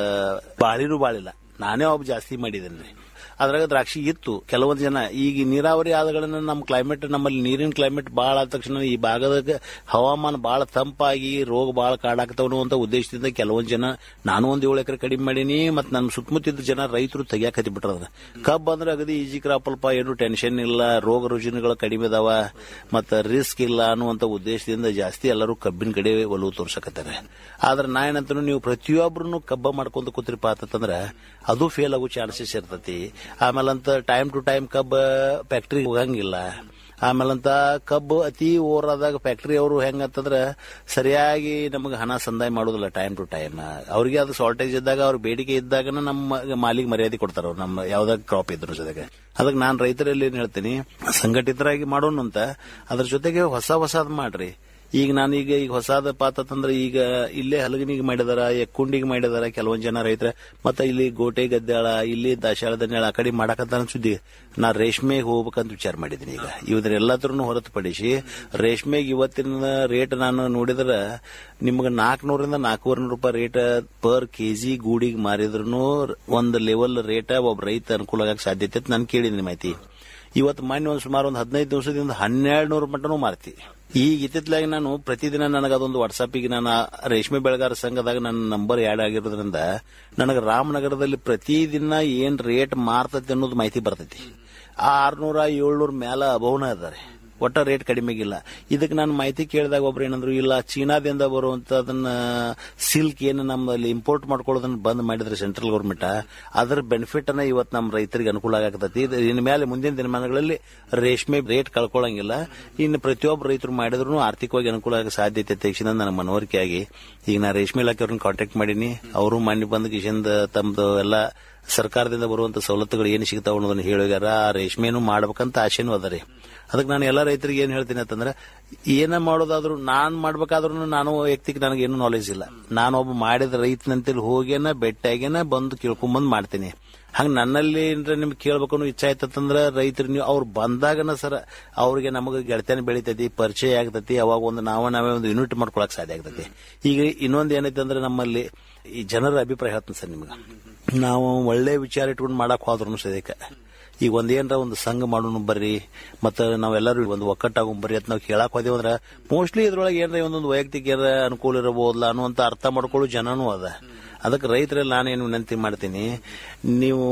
ಬಾಳಿನೂ ಬಾಳಿಲ್ಲ ನಾನೇ ಒಬ್ಬ ಜಾಸ್ತಿ ಮಾಡಿದ್ದೇನೆ ಅದ್ರಾಗ ದ್ರಾಕ್ಷಿ ಇತ್ತು ಕೆಲವೊಂದು ಜನ ಈಗ ನೀರಾವರಿ ಆದಗಳನ್ನ ನಮ್ಮ ಕ್ಲೈಮೇಟ್ ನಮ್ಮಲ್ಲಿ ನೀರಿನ ಕ್ಲೈಮೇಟ್ ಭಾಳ ಆದ ತಕ್ಷಣ ಈ ಭಾಗದಾಗ ಹವಾಮಾನ ಭಾಳ ತಂಪಾಗಿ ರೋಗ ಭಾಳ ಕಾಡಾಕ್ತಾವನು ಅಂತ ಉದ್ದೇಶದಿಂದ ಕೆಲವೊಂದು ಜನ ನಾನು ಒಂದ್ ಏಳು ಎಕರೆ ಕಡಿಮೆ ಮಾಡೀನಿ ಮತ್ತು ನನ್ನ ಸುತ್ತಮುತ್ತಿದ್ದ ಜನ ರೈತರು ತೆಗಿಯಾಕ ಹತ್ತಿ ಬಿಟ್ರದ ಕಬ್ಬು ಅಂದ್ರೆ ಅಗದಿ ಈಜಿ ಕ್ರಾಪ್ ಅಲ್ಪ ಏನು ಟೆನ್ಷನ್ ಇಲ್ಲ ರೋಗ ರುಜಿನಗಳು ಕಡಿಮೆ ಅದಾವ ಮತ್ತು ರಿಸ್ಕ್ ಇಲ್ಲ ಅನ್ನುವಂಥ ಉದ್ದೇಶದಿಂದ ಜಾಸ್ತಿ ಎಲ್ಲರೂ ಕಬ್ಬಿನ ಕಡೆ ಒಲವು ತೋರ್ಸಕತ್ತಾರೆ ಆದ್ರೆ ನಾ ಏನಂತನು ನೀವು ಪ್ರತಿಯೊಬ್ಬರನ್ನು ಕಬ್ಬ ಮಾಡ್ಕೊಂತ ಕೂತ್ರಿಪ್ಪ ಅಂತಂದ್ರೆ ಅದು ಫೇಲ್ ಆಗೋ ಚಾನ್ಸಸ್ ಇರ್ತತಿ ಆಮೇಲಂತ ಟೈಮ್ ಟು ಟೈಮ್ ಕಬ್ಬ ಫ್ಯಾಕ್ಟ್ರಿ ಹೋಗಂಗಿಲ್ಲ ಆಮೇಲಂತ ಕಬ್ಬು ಅತಿ ಓವರಾದಾಗ ಫ್ಯಾಕ್ಟ್ರಿ ಅವರು ಹೆಂಗಂತಂದ್ರ ಸರಿಯಾಗಿ ನಮಗೆ ಹಣ ಸಂದಾಯ ಮಾಡೋದಿಲ್ಲ ಟೈಮ್ ಟು ಟೈಮ್ ಅವ್ರಿಗೆ ಅದು ಶಾರ್ಟೇಜ್ ಇದ್ದಾಗ ಅವ್ರ ಬೇಡಿಕೆ ಇದ್ದಾಗ ನಮ್ಮ ಮಾಲಿಗೆ ಮರ್ಯಾದೆ ಕೊಡ್ತಾರ ಅವ್ರು ನಮ್ಮ ಯಾವ್ದಾಗ ಕ್ರಾಪ್ ಇದ್ರ ಜೊತೆಗೆ ಅದಕ್ಕೆ ನಾನು ರೈತರಲ್ಲಿ ಏನ್ ಹೇಳ್ತೀನಿ ಸಂಘಟಿತರಾಗಿ ಮಾಡೋಣ ಅಂತ ಅದ್ರ ಜೊತೆಗೆ ಹೊಸ ಹೊಸದ್ ಮಾಡ್ರಿ ಈಗ ನಾನೀಗ ಈಗ ಹೊಸಾದ ಪಾತಂದ್ರೆ ಈಗ ಇಲ್ಲೇ ಹಲಗನಿಗೆ ಮಾಡಿದಾರ ಎಕ್ಕುಂಡಿಗೆ ಮಾಡಿದಾರ ಕೆಲವೊಂದ್ ಜನ ರೈತರ ಮತ್ತೆ ಇಲ್ಲಿ ಗೋಟೆ ಗದ್ದಾಳ ಇಲ್ಲಿ ದಾಶಾಳ ದನ್ಯಾಳ ಆ ಕಡೆ ಮಾಡಕತ್ತ ಸುದ್ದಿ ನಾ ರೇಷ್ಮೆಗೆ ಹೋಗ್ಬೇಕಂತ ವಿಚಾರ ಮಾಡಿದ್ದೀನಿ ಈಗ ಇವನ್ನೆಲ್ಲತ್ರನು ಹೊರತುಪಡಿಸಿ ರೇಷ್ಮೆಗೆ ಇವತ್ತಿನ ರೇಟ್ ನಾನು ನೋಡಿದ್ರ ನಿಮ್ಗೆ ನಾಲ್ಕನೂರಿಂದ ನಾಲ್ಕೂವರೆ ರೂಪಾಯಿ ರೇಟ್ ಪರ್ ಕೆಜಿ ಗೂಡಿಗೆ ಮಾರಿದ್ರು ಒಂದು ಲೆವೆಲ್ ರೇಟ್ ಒಬ್ಬ ರೈತ ಅನುಕೂಲ ಆಗಕ್ಕೆ ಸಾಧ್ಯತೆ ಅಂತ ನಾನು ಕೇಳಿದ್ದೀನಿ ಮಾಹಿತಿ ಇವತ್ತು ಮೊನ್ನೆ ಒಂದು ಸುಮಾರು ಒಂದು ಹದಿನೈದು ದಿವಸದಿಂದ ಹನ್ನೆರಡು ನೂರು ಮಟನೂ ಮಾರ್ತಿ ಈಗ ಇತ್ತಿತ್ತಲಾಗಿ ನಾನು ಪ್ರತಿದಿನ ನನಗೆ ಅದೊಂದು ವಾಟ್ಸಾಪಿಗೆ ನಾನು ಆ ರೇಷ್ಮೆ ಬೆಳೆಗಾರ ಸಂಘದಾಗ ನನ್ನ ನಂಬರ್ ಆ್ಯಡ್ ಆಗಿರೋದ್ರಿಂದ ನನಗೆ ರಾಮನಗರದಲ್ಲಿ ಪ್ರತಿದಿನ ಏನ್ ರೇಟ್ ಮಾರ್ತೈತಿ ಅನ್ನೋದು ಮಾಹಿತಿ ಬರ್ತೈತಿ ಆ ಆರ್ನೂರ ಏಳ್ನೂರ ಮೇಲ ಅಭವನ ಇದ್ದಾರೆ ಒಟ್ಟ ರೇಟ್ ಕಡಿಮೆಗಿಲ್ಲ ಇದಕ್ಕೆ ನಾನು ಮಾಹಿತಿ ಕೇಳಿದಾಗ ಒಬ್ರು ಏನಂದ್ರು ಇಲ್ಲ ಚೀನಾದಿಂದ ಬರುವಂತದನ್ನ ಸಿಲ್ಕ್ ಏನು ನಮ್ಮಲ್ಲಿ ಇಂಪೋರ್ಟ್ ಮಾಡ್ಕೊಳ್ಳೋದನ್ನ ಬಂದ್ ಮಾಡಿದ್ರೆ ಸೆಂಟ್ರಲ್ ಗೌರ್ಮೆಂಟ್ ಅದರ ಬೆನಿಫಿಟ್ ಅನ್ನ ಇವತ್ತು ನಮ್ಮ ರೈತರಿಗೆ ಅನುಕೂಲ ಆಗತೈತಿ ಇನ್ನು ಮೇಲೆ ಮುಂದಿನ ದಿನಮಾನಗಳಲ್ಲಿ ರೇಷ್ಮೆ ರೇಟ್ ಕಳ್ಕೊಳ್ಳಂಗಿಲ್ಲ ಇನ್ನು ಪ್ರತಿಯೊಬ್ಬ ರೈತರು ಮಾಡಿದ್ರು ಆರ್ಥಿಕವಾಗಿ ಅನುಕೂಲ ಆಗೋ ಸಾಧ್ಯತೆ ತಕ್ಷಣ ನನ್ನ ಮನವರಿಕೆ ಆಗಿ ಈಗ ನಾ ರೇಷ್ಮೆ ಇಲಾಖೆಯವ್ರನ್ನ ಕಾಂಟ್ಯಾಕ್ಟ್ ಮಾಡೀನಿ ಅವರು ಮಾನ್ಯ ಬಂದ ಕಿಶಿಂದ ತಮ್ದು ಎಲ್ಲ ಸರ್ಕಾರದಿಂದ ಬರುವಂತ ಸವಲತ್ತುಗಳು ಏನು ಸಿಗ್ತಾವ ಅನ್ನೋದನ್ನ ಹೇಳಿಗಾರ ಆ ರೇಷ್ಮೆನು ಮಾಡ್ಬೇಕಂತ ಆಸೆನೂ ಅದ ರೀ ಅದಕ್ಕೆ ನಾನು ಎಲ್ಲ ರೈತರಿಗೆ ಏನ್ ಹೇಳ್ತೀನಿ ಅಂತಂದ್ರೆ ಏನ ಮಾಡೋದಾದ್ರೂ ನಾನ್ ಮಾಡ್ಬೇಕಾದ್ರೂ ನಾನು ವ್ಯಕ್ತಿಗೆ ನನಗೇನು ನಾಲೆಜ್ ಇಲ್ಲ ನಾನು ಒಬ್ಬ ಮಾಡಿದ ರೈತನಂತೇಳಿ ಹೋಗೇನ ಬೆಟ್ಟಾಗೇನ ಬಂದು ಕೇಳ್ಕೊಂಬಂದ್ ಮಾಡ್ತೀನಿ ಹಂಗ ನನ್ನಲ್ಲಿ ಏನ್ರ ನಿಮ್ಗೆ ಕೇಳ್ಬೇಕು ಅನ್ನೋ ಇಚ್ಛೆ ಆಯ್ತಂದ್ರ ರೈತರು ನೀವು ಅವ್ರು ಬಂದಾಗನ ಸರ ಅವ್ರಿಗೆ ನಮಗೆ ಗೆಳತನ ಬೆಳಿತೈತಿ ಪರಿಚಯ ಆಗ್ತೈತಿ ಅವಾಗ ಒಂದು ನಾವ ನಾವೇ ಒಂದು ಯೂನಿಟ್ ಮಾಡ್ಕೊಳಕ್ ಸಾಧ್ಯ ಆಗ್ತೈತಿ ಈಗ ಇನ್ನೊಂದು ಏನೈತೆ ಅಂದ್ರೆ ನಮ್ಮಲ್ಲಿ ಈ ಜನರ ಅಭಿಪ್ರಾಯ ಹೇಳ್ತೀನಿ ಸರ್ ನಿಮ್ಗೆ ನಾವು ಒಳ್ಳೆ ವಿಚಾರ ಇಟ್ಕೊಂಡು ಮಾಡಕ್ ಹೋದ್ರು ಸದ್ಯಕ್ಕೆ ಈಗ ಒಂದ್ ಏನ್ರ ಒಂದು ಸಂಘ ಮಾಡೋಣ ಬರ್ರಿ ಮತ್ತ ನಾವೆಲ್ಲರೂ ಒಂದು ಒಕ್ಕಟ್ಟಾಗೋಣ ಬರ್ರಿ ಅಂತ ನಾವು ಕೇಳಕ್ ಹೋದೇವ್ ಅಂದ್ರ ಮೋಸ್ಟ್ಲಿ ಇದ್ರೊಳಗೆ ಏನ್ರ ಒಂದೊಂದು ವೈಯಕ್ತಿಕ ಏನಾರ ಅನುಕೂಲ ಇರಬಹುದಲ್ಲ ಅನ್ನುವಂತ ಅರ್ಥ ಮಾಡ್ಕೊಳ್ಳೋ ಜನನೂ ಅದ ಅದಕ್ಕೆ ರೈತರಲ್ಲಿ ನಾನೇನು ವಿನಂತಿ ಮಾಡ್ತೀನಿ ನೀವು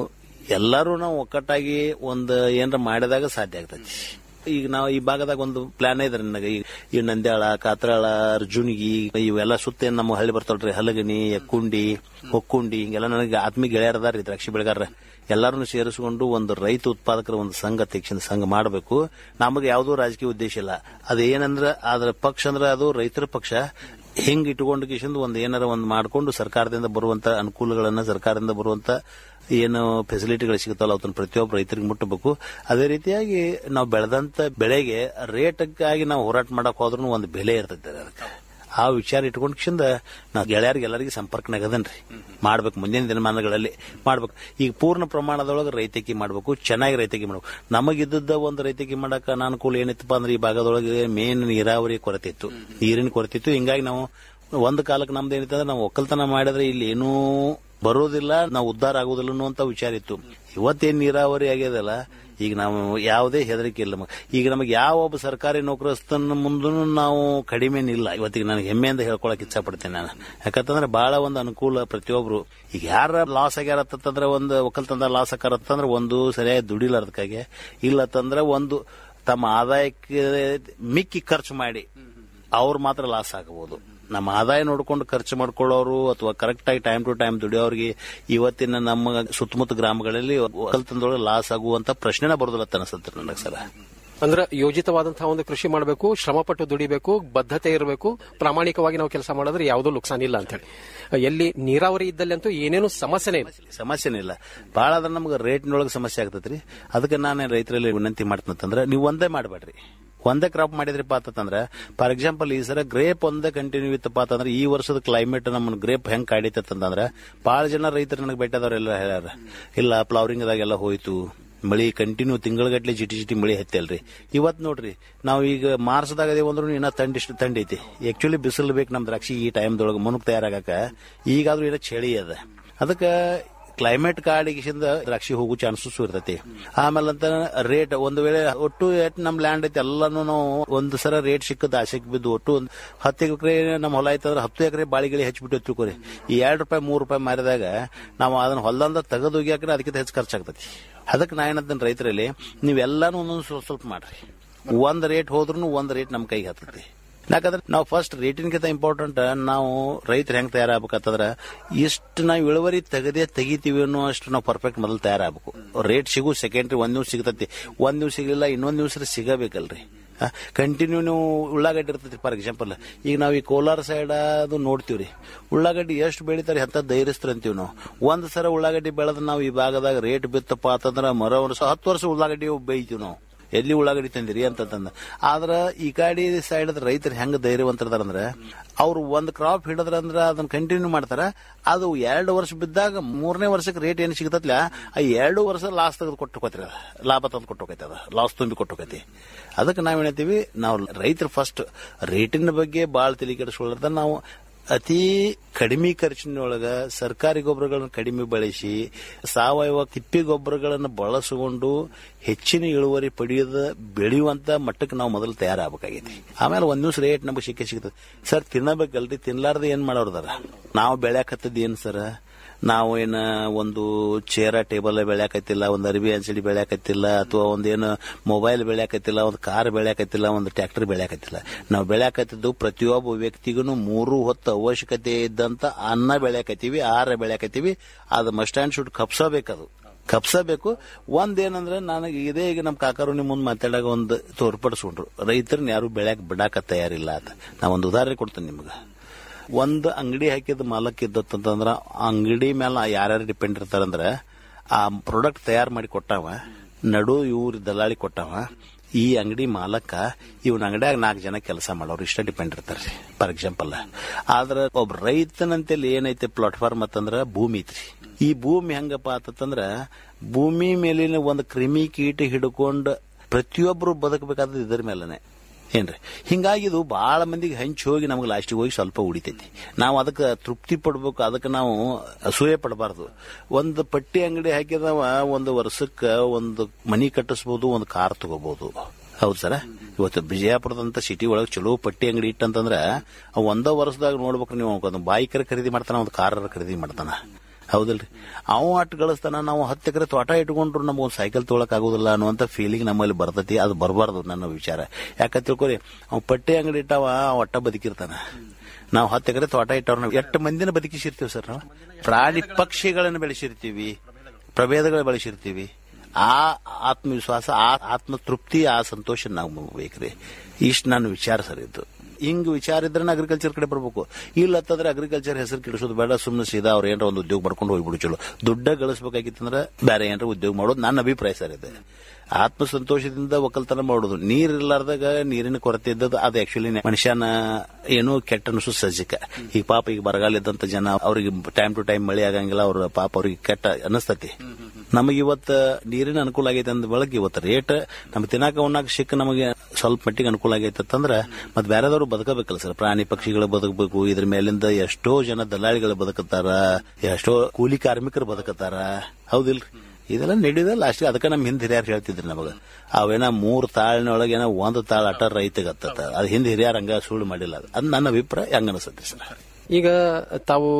ಎಲ್ಲರೂ ನಾವು ಒಕ್ಕಟ್ಟಾಗಿ ಒಂದು ಏನ್ರ ಮಾಡಿದಾಗ ಸಾಧ್ಯ ಆಗ್ತೈತಿ ಈಗ ನಾವು ಈ ಭಾಗದಾಗ ಒಂದು ಪ್ಲಾನ್ ಇದೆ ನನಗೆ ಈ- ಈ ನಂದ್ಯಾಳ ಕಾತ್ರಾಳ ಅರ್ಜುನ್ಗಿ ಇವೆಲ್ಲ ಸುತ್ತ ಏನ್ ನಮ್ಮ ಹಳ್ಳಿ ಬರ್ತಾವ್ರಿ ಹಲಗನಿ ಎಕ್ಕುಂಡಿ ಹೊಕ್ಕುಂಡಿ ಹಿಂಗೆಲ್ಲ ನನಗೆ ಆತ್ಮೀಯ ಗೆಳೆಯರದಾರ ದ್ರಾಕ್ಷಿ ಬೆಳೆಗಾರ ಎಲ್ಲರನ್ನು ಸೇರಿಸಿಕೊಂಡು ಒಂದು ರೈತ ಉತ್ಪಾದಕರ ಒಂದು ಸಂಘ ತೆಕ್ಷಣ ಸಂಘ ಮಾಡಬೇಕು ನಮಗೆ ಯಾವುದೋ ರಾಜಕೀಯ ಉದ್ದೇಶ ಇಲ್ಲ ಅದೇನಂದ್ರ ಅದ್ರ ಪಕ್ಷ ಅಂದ್ರೆ ಅದು ರೈತರ ಪಕ್ಷ ಹಿಂಗ್ ಇಟ್ಕೊಂಡು ಕಿಶಂದು ಒಂದು ಏನಾರ ಒಂದು ಮಾಡ್ಕೊಂಡು ಸರ್ಕಾರದಿಂದ ಬರುವಂತ ಅನುಕೂಲಗಳನ್ನ ಸರ್ಕಾರದಿಂದ ಬರುವಂತ ಏನು ಫೆಸಿಲಿಟಿಗಳು ಸಿಗುತ್ತಲ್ಲ ಅದನ್ನ ಪ್ರತಿಯೊಬ್ಬ ರೈತರಿಗೆ ಮುಟ್ಟಬೇಕು ಅದೇ ರೀತಿಯಾಗಿ ನಾವು ಬೆಳೆದಂತ ಬೆಳೆಗೆ ರೇಟ್ಗಾಗಿ ನಾವು ಹೋರಾಟ ಮಾಡಕ್ ಹೋದ್ರೂ ಒಂದು ಬೆಲೆ ಇರ್ತೈತೆ ಅದಕ್ಕೆ ಆ ವಿಚಾರ ಇಟ್ಕೊಂಡು ಕಿಶಂದ ನಾ ಗೆಳೆಯರಿಗೆ ಎಲ್ಲರಿಗೆ ಸಂಪರ್ಕನಾಗ ಅದನ್ರಿ ಮಾಡ್ಬೇಕು ಮುಂದಿನ ದಿನಮಾನಗಳಲ್ಲಿ ಮಾಡ್ಬೇಕು ಈಗ ಪೂರ್ಣ ಪ್ರಮಾಣದೊಳಗೆ ರೈತಕಿ ಮಾಡ್ಬೇಕು ಚೆನ್ನಾಗಿ ರೈತಕಿ ಮಾಡ್ಬೇಕು ನಮಗಿದ್ದ ಒಂದು ರೈತಕಿ ಮಾಡಕ್ ಅನಾನುಕೂಲ ಏನಿತ್ತಪ್ಪ ಅಂದ್ರೆ ಈ ಭಾಗದೊಳಗೆ ಮೇನ್ ನೀರಾವರಿ ಕೊರತೆ ಇತ್ತು ನೀರಿನ ಕೊರತೆ ಇತ್ತು ಹಿಂಗಾಗಿ ನಾವು ಒಂದು ಕಾಲಕ್ಕೆ ನಮ್ದು ಏನಿತ್ತು ಅಂದ್ರೆ ನಾವು ಒಕ್ಕಲ್ತನ ಮಾಡಿದ್ರೆ ಇಲ್ಲಿ ಏನೂ ಬರೋದಿಲ್ಲ ನಾವು ಉದ್ಧಾರ ಆಗೋದಿಲ್ಲ ಅನ್ನುವಂತ ವಿಚಾರ ಇತ್ತು ಇವತ್ತೇನ್ ನೀರಾವರಿ ಆಗ್ಯದಲ್ಲ ಈಗ ನಾವು ಯಾವುದೇ ಹೆದರಿಕೆ ಇಲ್ಲ ನಮಗೆ. ಈಗ ನಮಗೆ ಯಾವ ಒಬ್ಬ ಸರ್ಕಾರಿ ನೌಕರಸ್ಥನ ಮುಂದೂ ನಾವು ಕಡಿಮೆನಿಲ್ಲ ಇವತ್ತಿಗೆ ನನಗೆ ಹೆಮ್ಮೆಯಿಂದ ಹೇಳ್ಕೊಳಕ್ ಇಚ್ಛೆ ಪಡ್ತೇನೆ ನಾನು ಯಾಕಂತಂದ್ರೆ ಬಹಳ ಒಂದು ಅನುಕೂಲ ಪ್ರತಿಯೊಬ್ರು ಈಗ ಯಾರ ಲಾಸ್ ಆಗ್ಯಾರತ್ತಂದ್ರೆ ಒಂದು ಒಕ್ಕಲ್ತನದ ಲಾಸ್ ಆಕಾರತ್ತಂದ್ರೆ ಒಂದು ಸರಿಯಾಗಿ ದುಡಿಲ್ಲ ಅದಕ್ಕಾಗಿ ಇಲ್ಲತ್ತಂದ್ರೆ ಒಂದು ತಮ್ಮ ಆದಾಯಕ್ಕೆ ಮಿಕ್ಕಿ ಖರ್ಚು ಮಾಡಿ ಅವ್ರು ಮಾತ್ರ ಲಾಸ್ ಆಗಬಹುದು ನಮ್ಮ ಆದಾಯ ನೋಡ್ಕೊಂಡು ಖರ್ಚು ಮಾಡ್ಕೊಳ್ಳೋರು ಅಥವಾ ಕರೆಕ್ಟ್ ಆಗಿ ಟೈಮ್ ಟು ಟೈಮ್ ದುಡಿಯೋರಿಗೆ ಇವತ್ತಿನ ನಮ್ಮ ಸುತ್ತಮುತ್ತ ಗ್ರಾಮಗಳಲ್ಲಿ ಒಕ್ಕಲ್ತನದೊಳಗೆ ಲಾಸ್ ಆಗುವಂತ ಪ್ರಶ್ನೆನ ಬರೋದಿಲ್ಲ ಅನ್ಸುತ್ತೆ ನನಗೆ ಸರ ಅಂದ್ರೆ ಯೋಜಿತವಾದಂತಹ ಒಂದು ಕೃಷಿ ಮಾಡಬೇಕು ಶ್ರಮಪಟ್ಟು ದುಡಿಬೇಕು ಬದ್ಧತೆ ಇರಬೇಕು ಪ್ರಾಮಾಣಿಕವಾಗಿ ನಾವು ಕೆಲಸ ಮಾಡಿದ್ರೆ ಯಾವುದೂ ನುಕ್ಸಾನ ಇಲ್ಲ ಅಂತ ಹೇಳಿ ಎಲ್ಲಿ ನೀರಾವರಿ ಇದ್ದಲ್ಲಿ ಅಂತೂ ಏನೇನು ಸಮಸ್ಯೆನೇ ಇಲ್ಲ ಸಮಸ್ಯೆನೇ ಇಲ್ಲ ಭಾಳ ಅದ್ರ ನಮ್ಗೆ ರೇಟ್ನೊಳಗೆ ಸಮಸ್ಯೆ ಆಗ್ತೈತ್ರಿ ಅದಕ್ಕೆ ನಾನು ರೈತರಲ್ಲಿ ವಿನಂತಿ ಮಾಡ್ತಂತಂದ್ರೆ ನೀವು ಒಂದೇ ಮಾಡಬೇಡ್ರಿ ಒಂದೇ ಕ್ರಾಪ್ ಮಾಡಿದ್ರಿಪ್ಪ ಅಂತಂದ್ರೆ ಫಾರ್ ಎಕ್ಸಾಂಪಲ್ ಈ ಸರ ಗ್ರೇಪ್ ಒಂದೇ ಕಂಟಿನ್ಯೂ ಇತ್ತಪ್ಪ ಅಂತಂದ್ರೆ ಈ ವರ್ಷದ ಕ್ಲೈಮೇಟ್ ನಮ್ಮ ಗ್ರೇಪ್ ಹೆಂಗ್ ಕಾಡಿತಂತಂದ್ರೆ ಭಾಳ ಜನ ರೈತರು ನನಗೆ ಬೆಟ್ಟದವರೆಲ್ಲ ಹೇಳ್ಯಾರ ಇಲ್ಲ ಫ್ಲವರಿಂಗ್ದಾಗೆಲ್ಲ ಹೋಯ್ತು ಮಳಿ ಕಂಟಿನ್ಯೂ ತಿಂಗಳಗಟ್ಲೆ ಜಿಟಿ ಜಿಟಿ ಮಳಿ ಹತ್ತಲ್ರಿ ಇವತ್ ನೋಡ್ರಿ ನಾವು ಈಗ ಮಾರ್ಚ್ದಾಗ ಅದೇ ಅಂದ್ರೂ ಇನ್ನ ತಂಡಿಷ್ಟು ತಂಡಿ ಐತಿ ಆಕ್ಚುಲಿ ಬಿಸಿಲು ಬೇಕು ನಮ್ ದ್ರಾಕ್ಷಿ ಈ ಟೈಮ್ದೊಳಗೆ ಮುನುಕ್ ತಯಾರಾಗಕ ಈಗಾದ್ರೂ ಏನೋ ಚಳಿ ಅದ ಅದಕ್ಕೆ ಕ್ಲೈಮೇಟ್ ಕಾಡಿಗಿಂದ ದ್ರಾಕ್ಷಿ ಹೋಗೋ ಚಾನ್ಸಸ್ ಇರ್ತೈತಿ ಆಮೇಲೆ ಅಂತ ರೇಟ್ ಒಂದು ವೇಳೆ ಒಟ್ಟು ಎಟ್ ನಮ್ ಲ್ಯಾಂಡ್ ಐತಿ ಎಲ್ಲಾನು ನಾವು ಒಂದು ಸರ ರೇಟ್ ಸಿಕ್ಕದ ಆಸೆಗೆ ಬಿದ್ದು ಒಟ್ಟು ಒಂದು ಹತ್ತು ಎಕರೆ ನಮ್ಮ ಹೊಲ ಐತಂದ್ರೆ ಹತ್ತು ಎಕರೆ ಬಾಳಿಗಿಳಿ ಹಚ್ಚಿಬಿಟ್ಟು ತಿಳ್ಕೊರಿ ಈ ಎರಡು ರೂಪಾಯಿ ಮೂರು ರೂಪಾಯಿ ಮಾರಿದಾಗ ನಾವು ಅದನ್ನ ಹೊಲದಿಂದ ತೆಗೆದು ಹೋಗ್ಯಾಕ್ರೆ ಅದಕ್ಕಿಂತ ಹೆಚ್ಚು ಖರ್ಚಾಗ್ತೈತಿ ಅದಕ್ಕೆ ನಾ ಏನಂತೇನೆ ರೈತರಲ್ಲಿ ನೀವೆಲ್ಲಾನು ಒಂದೊಂದು ಸ್ವಲ್ಪ ಸ್ವಲ್ಪ ಮಾಡ್ರಿ ಒಂದ್ ರೇಟ್ ಹೋದ್ರೂ ಒಂದ್ ರೇಟ್ ನಮ್ ಕೈಗೆ ಹತ್ತೈತಿ ಯಾಕಂದ್ರೆ ನಾವು ಫಸ್ಟ್ ರೇಟಿನ್ಗಿಂತ ಇಂಪಾರ್ಟೆಂಟ್ ನಾವು ರೈತರು ಹೆಂಗ್ ತಯಾರಾಗಬೇಕಂತಂದ್ರ ಇಷ್ಟು ನಾವು ಇಳುವರಿ ತೆಗದೇ ತೆಗಿತೀವಿ ಅನ್ನೋ ಅಷ್ಟು ನಾವು ಪರ್ಫೆಕ್ಟ್ ಮೊದಲು ತಯಾರಾಗಬೇಕು ರೇಟ್ ಸಿಗು ಸೆಕೆಂಡ್ರಿ ಒಂದ್ ನಿಮಿಷ ಸಿಗತೈತಿ ಒಂದ್ ನಿಮಿಷ ಸಿಗಲಿಲ್ಲ ಇನ್ನೊಂದ್ ನಿಮಿಷ ಸಿಗಬೇಕಲ್ರಿ ಕಂಟಿನ್ಯೂ ನೀವು ಉಳ್ಳಾಗಡ್ಡಿ ಇರ್ತೈತಿ ಫಾರ್ ಎಕ್ಸಾಂಪಲ್ ಈಗ ನಾವು ಈ ಕೋಲಾರ ಸೈಡ್ ಅದು ನೋಡ್ತೀವ್ರಿ ಉಳ್ಳಾಗಡ್ಡಿ ಎಷ್ಟು ಬೆಳಿತಾರೆ ಅಂತ ಧೈರ್ಯಸ್ತ್ರ ಅಂತೀವಿ ನಾವು ಒಂದ್ ಸರ ಉಳ್ಳಾಗಡ್ಡಿ ಬೆಳೆದ ನಾವು ಈ ಭಾಗದಾಗ ರೇಟ್ ಬಿತ್ತಪ್ಪ ಅಂತಂದ್ರ ಮರ ವರ್ಷ ಹತ್ತು ವರ್ಷ ಉಳ್ಳಾಗಡ್ಡಿ ಬೆಳಿತೀವಿ ನಾವು ಎಲ್ಲಿ ಉಳ್ಳಾಗಡ್ಡಿ ತಂದಿರಿ ಅಂತಂದ ಆದ್ರ ಈ ಕಡೆ ಸೈಡ್ ರೈತರು ಹೆಂಗ್ ಧೈರ್ಯವಂತರದಾರಂದ್ರ ಅವ್ರು ಒಂದ್ ಕ್ರಾಪ್ ಹಿಡಿದ್ರ ಅಂದ್ರ ಅದನ್ನ ಕಂಟಿನ್ಯೂ ಮಾಡ್ತಾರ ಅದು ಎರಡು ವರ್ಷ ಬಿದ್ದಾಗ ಮೂರನೇ ವರ್ಷಕ್ಕೆ ರೇಟ್ ಏನ್ ಸಿಗತತ್ಲ ಆ ಎರಡು ವರ್ಷ ಲಾಸ್ ತೆಗೆದು ಕೊಟ್ಟೋಕತ್ರಿ ಅದ ಲಾಭ ತಂದು ಕೊಟ್ಟೋಕೈತಿ ಅದ ಲಾಸ್ ತುಂಬಿ ಕೊಟ್ಟೋಕೈತಿ ಅದಕ್ಕೆ ನಾವ್ ಏನೈತಿವಿ ನಾವು ರೈತರು ಫಸ್ಟ್ ರೇಟಿನ ಬಗ್ಗೆ ಬಾಳ್ ತಲೆ ಕೆಡಿಸ್ಕೊಳ್ಳಾರ್ದ ನಾವು ಅತಿ ಕಡಿಮೆ ಖರ್ಚಿನೊಳಗ ಸರ್ಕಾರಿ ಗೊಬ್ಬರಗಳನ್ನು ಕಡಿಮೆ ಬಳಸಿ ಸಾವಯವ ತಿಪ್ಪಿ ಗೊಬ್ಬರಗಳನ್ನು ಬಳಸಿಕೊಂಡು ಹೆಚ್ಚಿನ ಇಳುವರಿ ಪಡೆಯದ ಬೆಳೆಯುವಂತ ಮಟ್ಟಕ್ಕೆ ನಾವು ಮೊದಲು ತಯಾರಾಗಬೇಕಾಗೈತಿ ಆಮೇಲೆ ಒಂದ್ ದಿವಸ ರೇಟ್ ನಮಗೆ ಸಿಕ್ಕೇ ಸಿಗ್ತದೆ ಸರ್ ತಿನ್ನಬೇಕಲ್ರಿ ತಿನ್ಲಾರ್ದೆ ಏನ್ ಮಾಡೋರ್ದಾರ ನಾವು ಬೆಳ್ಯಾಕತ್ತದ ಏನ್ ಸರ್ ನಾವು ಏನ ಒಂದು ಚೇರ ಟೇಬಲ್ ಬೆಳ್ಯಾಕತ್ತಿಲ್ಲ ಒಂದು ಅರಬಿ ಅನ್ಸಡಿ ಬೆಳ್ಯಾಕತ್ತಿಲ್ಲ ಅಥವಾ ಒಂದೇನು ಮೊಬೈಲ್ ಬೆಳ್ಯಾಕತ್ತಿಲ್ಲ ಒಂದು ಕಾರ್ ಬೆಳ್ಯಾಕತ್ತಿಲ್ಲ ಒಂದು ಟ್ರ್ಯಾಕ್ಟರ್ ಬೆಳ್ಯಾಕತ್ತಿಲ್ಲ ನಾವು ಬೆಳ್ಯಾಕತ್ತಿದ್ದು ಪ್ರತಿಯೊಬ್ಬ ವ್ಯಕ್ತಿಗೂ ಮೂರು ಹೊತ್ತು ಅವಶ್ಯಕತೆ ಇದ್ದಂತ ಅನ್ನ ಬೆಳ್ಯಾಕತ್ತೀವಿ ಆಹಾರ ಬೆಳ್ಯಾಕತ್ತೀವಿ ಅದು ಮಸ್ಟ್ ಆ್ಯಂಡ್ ಶುಡ್ ಕಪ್ಸಬೇಕದು ಕಪ್ಸಬೇಕು ಒಂದೇನಂದ್ರೆ ನನಗೆ ಇದೇ ಈಗ ನಮ್ಮ ಕಾಕರು ನಿಮ್ಮ ಮುಂದೆ ಮಾತಾಡಾಗ ಒಂದು ತೋರ್ಪಡಿಸ್ಕೊಂಡ್ರು ರೈತರನ್ನ ಯಾರು ಬೆಳ್ಯಾಕ ಬಿಡಾಕ ತಯಾರಿಲ್ಲ ಅಂತ ನಾ ಒಂದು ಉದಾಹರಣೆ ಕೊಡ್ತೇನೆ ನಿಮ್ಗೆ ಒಂದು ಅಂಗಡಿ ಹಾಕಿದ ಮಾಲಕ್ ಇದ್ದತ್ತಂದ್ರ ಅಂಗಡಿ ಮೇಲೆ ಯಾರ್ಯಾರು ಡಿಪೆಂಡ್ ಇರ್ತಾರಂದ್ರ ಆ ಪ್ರಾಡಕ್ಟ್ ತಯಾರು ಮಾಡಿ ಕೊಟ್ಟಾವ ನಡು ಇವ್ರ ದಲಾಳಿ ಕೊಟ್ಟಾವ ಈ ಅಂಗಡಿ ಮಾಲಕ ಇವನ್ ಅಂಗಡಿಯಾಗ ನಾಲ್ಕು ಜನ ಕೆಲಸ ಮಾಡೋರು ಇಷ್ಟ ಡಿಪೆಂಡ್ ಇರ್ತಾರ್ರಿ ಫಾರ್ ಎಕ್ಸಾಂಪಲ್ ಆದ್ರ ಒಬ್ಬ ರೈತನಂತೇಳಿ ಏನೈತೆ ಪ್ಲಾಟ್ಫಾರ್ಮ್ ಅಂತಂದ್ರ ಭೂಮಿ ಐತ್ರಿ ಈ ಭೂಮಿ ಹೆಂಗಪ್ಪ ಆತಂದ್ರ ಭೂಮಿ ಮೇಲಿನ ಒಂದು ಕ್ರಿಮಿ ಕೀಟ ಹಿಡ್ಕೊಂಡು ಪ್ರತಿಯೊಬ್ಬರು ಬದುಕಬೇಕಾದ ಇದ್ರ ಮೇಲನೆ ಏನ್ರಿ ಹಿಂಗಾಗಿ ಇದು ಬಹಳ ಮಂದಿಗೆ ಹಂಚಿ ಹೋಗಿ ನಮ್ಗೆ ಲಾಸ್ಟಿಗೆ ಹೋಗಿ ಸ್ವಲ್ಪ ಉಳಿತೈತಿ ನಾವು ಅದಕ್ಕೆ ತೃಪ್ತಿ ಪಡ್ಬೇಕು ಅದಕ್ಕೆ ನಾವು ಅಸೂಯೆ ಪಡಬಾರ್ದು ಒಂದು ಪಟ್ಟಿ ಅಂಗಡಿ ಹಾಕಿದವ ಒಂದು ವರ್ಷಕ್ಕೆ ಒಂದು ಮನಿ ಕಟ್ಟಿಸ್ಬೋದು ಒಂದು ಕಾರ್ ತಗೋಬಹುದು ಹೌದು ಸರ ಇವತ್ತು ಬಿಜಯಾಪುರದಂತ ಸಿಟಿ ಒಳಗೆ ಚಲೋ ಪಟ್ಟಿ ಅಂಗಡಿ ಇಟ್ಟಂತಂದ್ರ ಅವ್ ಒಂದ ವರ್ಷದಾಗ ನೋಡ್ಬೇಕು ನೀವು ಒಂದು ಬೈಕರ್ ಖರೀದಿ ಮಾಡ್ತಾನ ಒಂದು ಕಾರ್ ಖರೀದಿ ಮಾಡ್ತಾನ ಹೌದಲ್ರಿ ಅವ ಅಟ್ ಗಳಿಸ್ತಾನ ನಾವು ಹತ್ತು ಎಕರೆ ತೋಟ ಇಟ್ಕೊಂಡ್ರು ನಮ್ಗೆ ಒಂದು ಸೈಕಲ್ ತೊಗೊಳಕ್ ಆಗುದಿಲ್ಲ ಅನ್ನುವಂತ ಫೀಲಿಂಗ್ ನಮ್ಮಲ್ಲಿ ಬರ್ತೈತಿ ಅದು ಬರಬಾರ್ದು ನನ್ನ ವಿಚಾರ ಯಾಕ ತಿಳ್ಕೊರಿ ಅವ್ ಪಟ್ಟಿ ಅಂಗಡಿ ಇಟ್ಟವ ಒಟ್ಟ ಬದುಕಿರ್ತಾನ ನಾವು ಹತ್ತು ಎಕರೆ ತೋಟ ಇಟ್ಟವ್ರ ನಾವು ಎಷ್ಟು ಮಂದಿನ ಬದುಕಿಸಿರ್ತೀವಿ ಸರ್ ನಾವು ಪ್ರಾಣಿ ಪಕ್ಷಿಗಳನ್ನು ಬೆಳೆಸಿರ್ತೀವಿ ಪ್ರಭೇದಗಳು ಬೆಳೆಸಿರ್ತೀವಿ ಆ ಆತ್ಮವಿಶ್ವಾಸ ಆ ಆತ್ಮ ತೃಪ್ತಿ ಆ ಸಂತೋಷ ನಾವು ಬೇಕ್ರಿ ಇಷ್ಟು ನನ್ನ ವಿಚಾರ ಸರ್ ಇದ್ದು ಹಿಂಗ್ ವಿಚಾರ ಇದ್ರೆ ಅಗ್ರಿಕಲ್ಚರ್ ಕಡೆ ಬರ್ಬೇಕು ಇಲ್ಲ ಅಂತಂದ್ರೆ ಅಗ್ರಿಕಲ್ಚರ್ ಹೆಸರು ಕೆಡಿಸೋದು ಬೇಡ ಸುಮ್ಮನೆ ಸೀದಾ ಅವ್ರ ಏನಾರ ಒಂದು ಉದ್ಯೋಗ ಮಾಡ್ಕೊಂಡು ಹೋಗ್ಬಿಡು ಚಲೋ ದುಡ್ಡ ಗಳಿಸ್ಬೇಕಾಗಿತ್ತಂದ್ರೆ ಬೇರೆ ಏನಾರ ಉದ್ಯೋಗ ಮಾಡೋದು ನನ್ನ ಅಭಿಪ್ರಾಯ ಸರ್ ಇದೆ ಆತ್ಮ ಸಂತೋಷದಿಂದ ಒಕ್ಕಲ್ತನ ಮಾಡೋದು ನೀರ್ ಇರ್ಲಾರ್ದಾಗ ನೀರಿನ ಕೊರತೆ ಇದ್ದದ್ದು ಅದು ಆಕ್ಚುಲಿ ಮನುಷ್ಯನ ಏನೋ ಕೆಟ್ಟ ಅನಿಸು ಸಜ್ಜಿಕ ಈಗ ಪಾಪ ಈಗ ಬರಗಾಲ ಇದ್ದಂತ ಜನ ಅವ್ರಿಗೆ ಟೈಮ್ ಟು ಟೈಮ್ ಮಳೆ ಆಗಂಗಿಲ್ಲ ಅವ್ರ ಪಾಪ ಅವ್ರಿಗೆ ಕೆಟ್ಟ ಅನಿಸ್ತತಿ ನಮಗೆ ಇವತ್ತು ನೀರಿನ ಅನುಕೂಲ ಆಗೈತೆ ಅಂದ ಬಳಕ ಇವತ್ತು ರೇಟ್ ನಮ್ಗೆ ತಿನ್ನಾಕ ಉಣ್ಣಾಕ ಸಿಕ್ಕ ನಮಗೆ ಸ್ವಲ್ಪ ಮಟ್ಟಿಗೆ ಅನುಕೂಲ ಆಗೈತೆ ಅಂತಂದ್ರೆ ಮತ್ತೆ ಬೇರೆದವರು ಬದುಕಬೇಕಲ್ಲ ಸರ್ ಪ್ರಾಣಿ ಪಕ್ಷಿಗಳು ಬದುಕಬೇಕು ಇದ್ರ ಮೇಲಿಂದ ಎಷ್ಟೋ ಜನ ದಲ್ಲಾಳಿಗಳು ಬದುಕತ್ತಾರ ಎಷ್ಟೋ ಕೂಲಿ ಕಾರ್ಮಿಕರು ಬದುಕತ್ತಾರ ಹೌದಿಲ್ರಿ ಇದೆಲ್ಲ ನಡೆಯುದ ಲಾಸ್ಟ್ ಅದಕ್ಕೆ ನಮ್ಮ ಹಿಂದೆ ಹಿರಿಯರು ಹೇಳ್ತಿದ್ರು ನಮಗ ಅವೇನ ಮೂರ್ ತಾಳಿನೊಳಗೆ ಏನೋ ಒಂದು ತಾಳ ಅಟ ರೈತಗತ್ತ ಅದು ಹಿಂದೆ ಹಿರಿಯರ್ ಹಂಗ ಸುಳ್ಳು ಮಾಡಿಲ್ಲ ಅದು ಅದು ನನ್ನ ಅಭಿಪ್ರಾಯ ಹಂಗ ಅನಿಸುತ್ತೆ ಸರ್ ಈಗ ತಾವು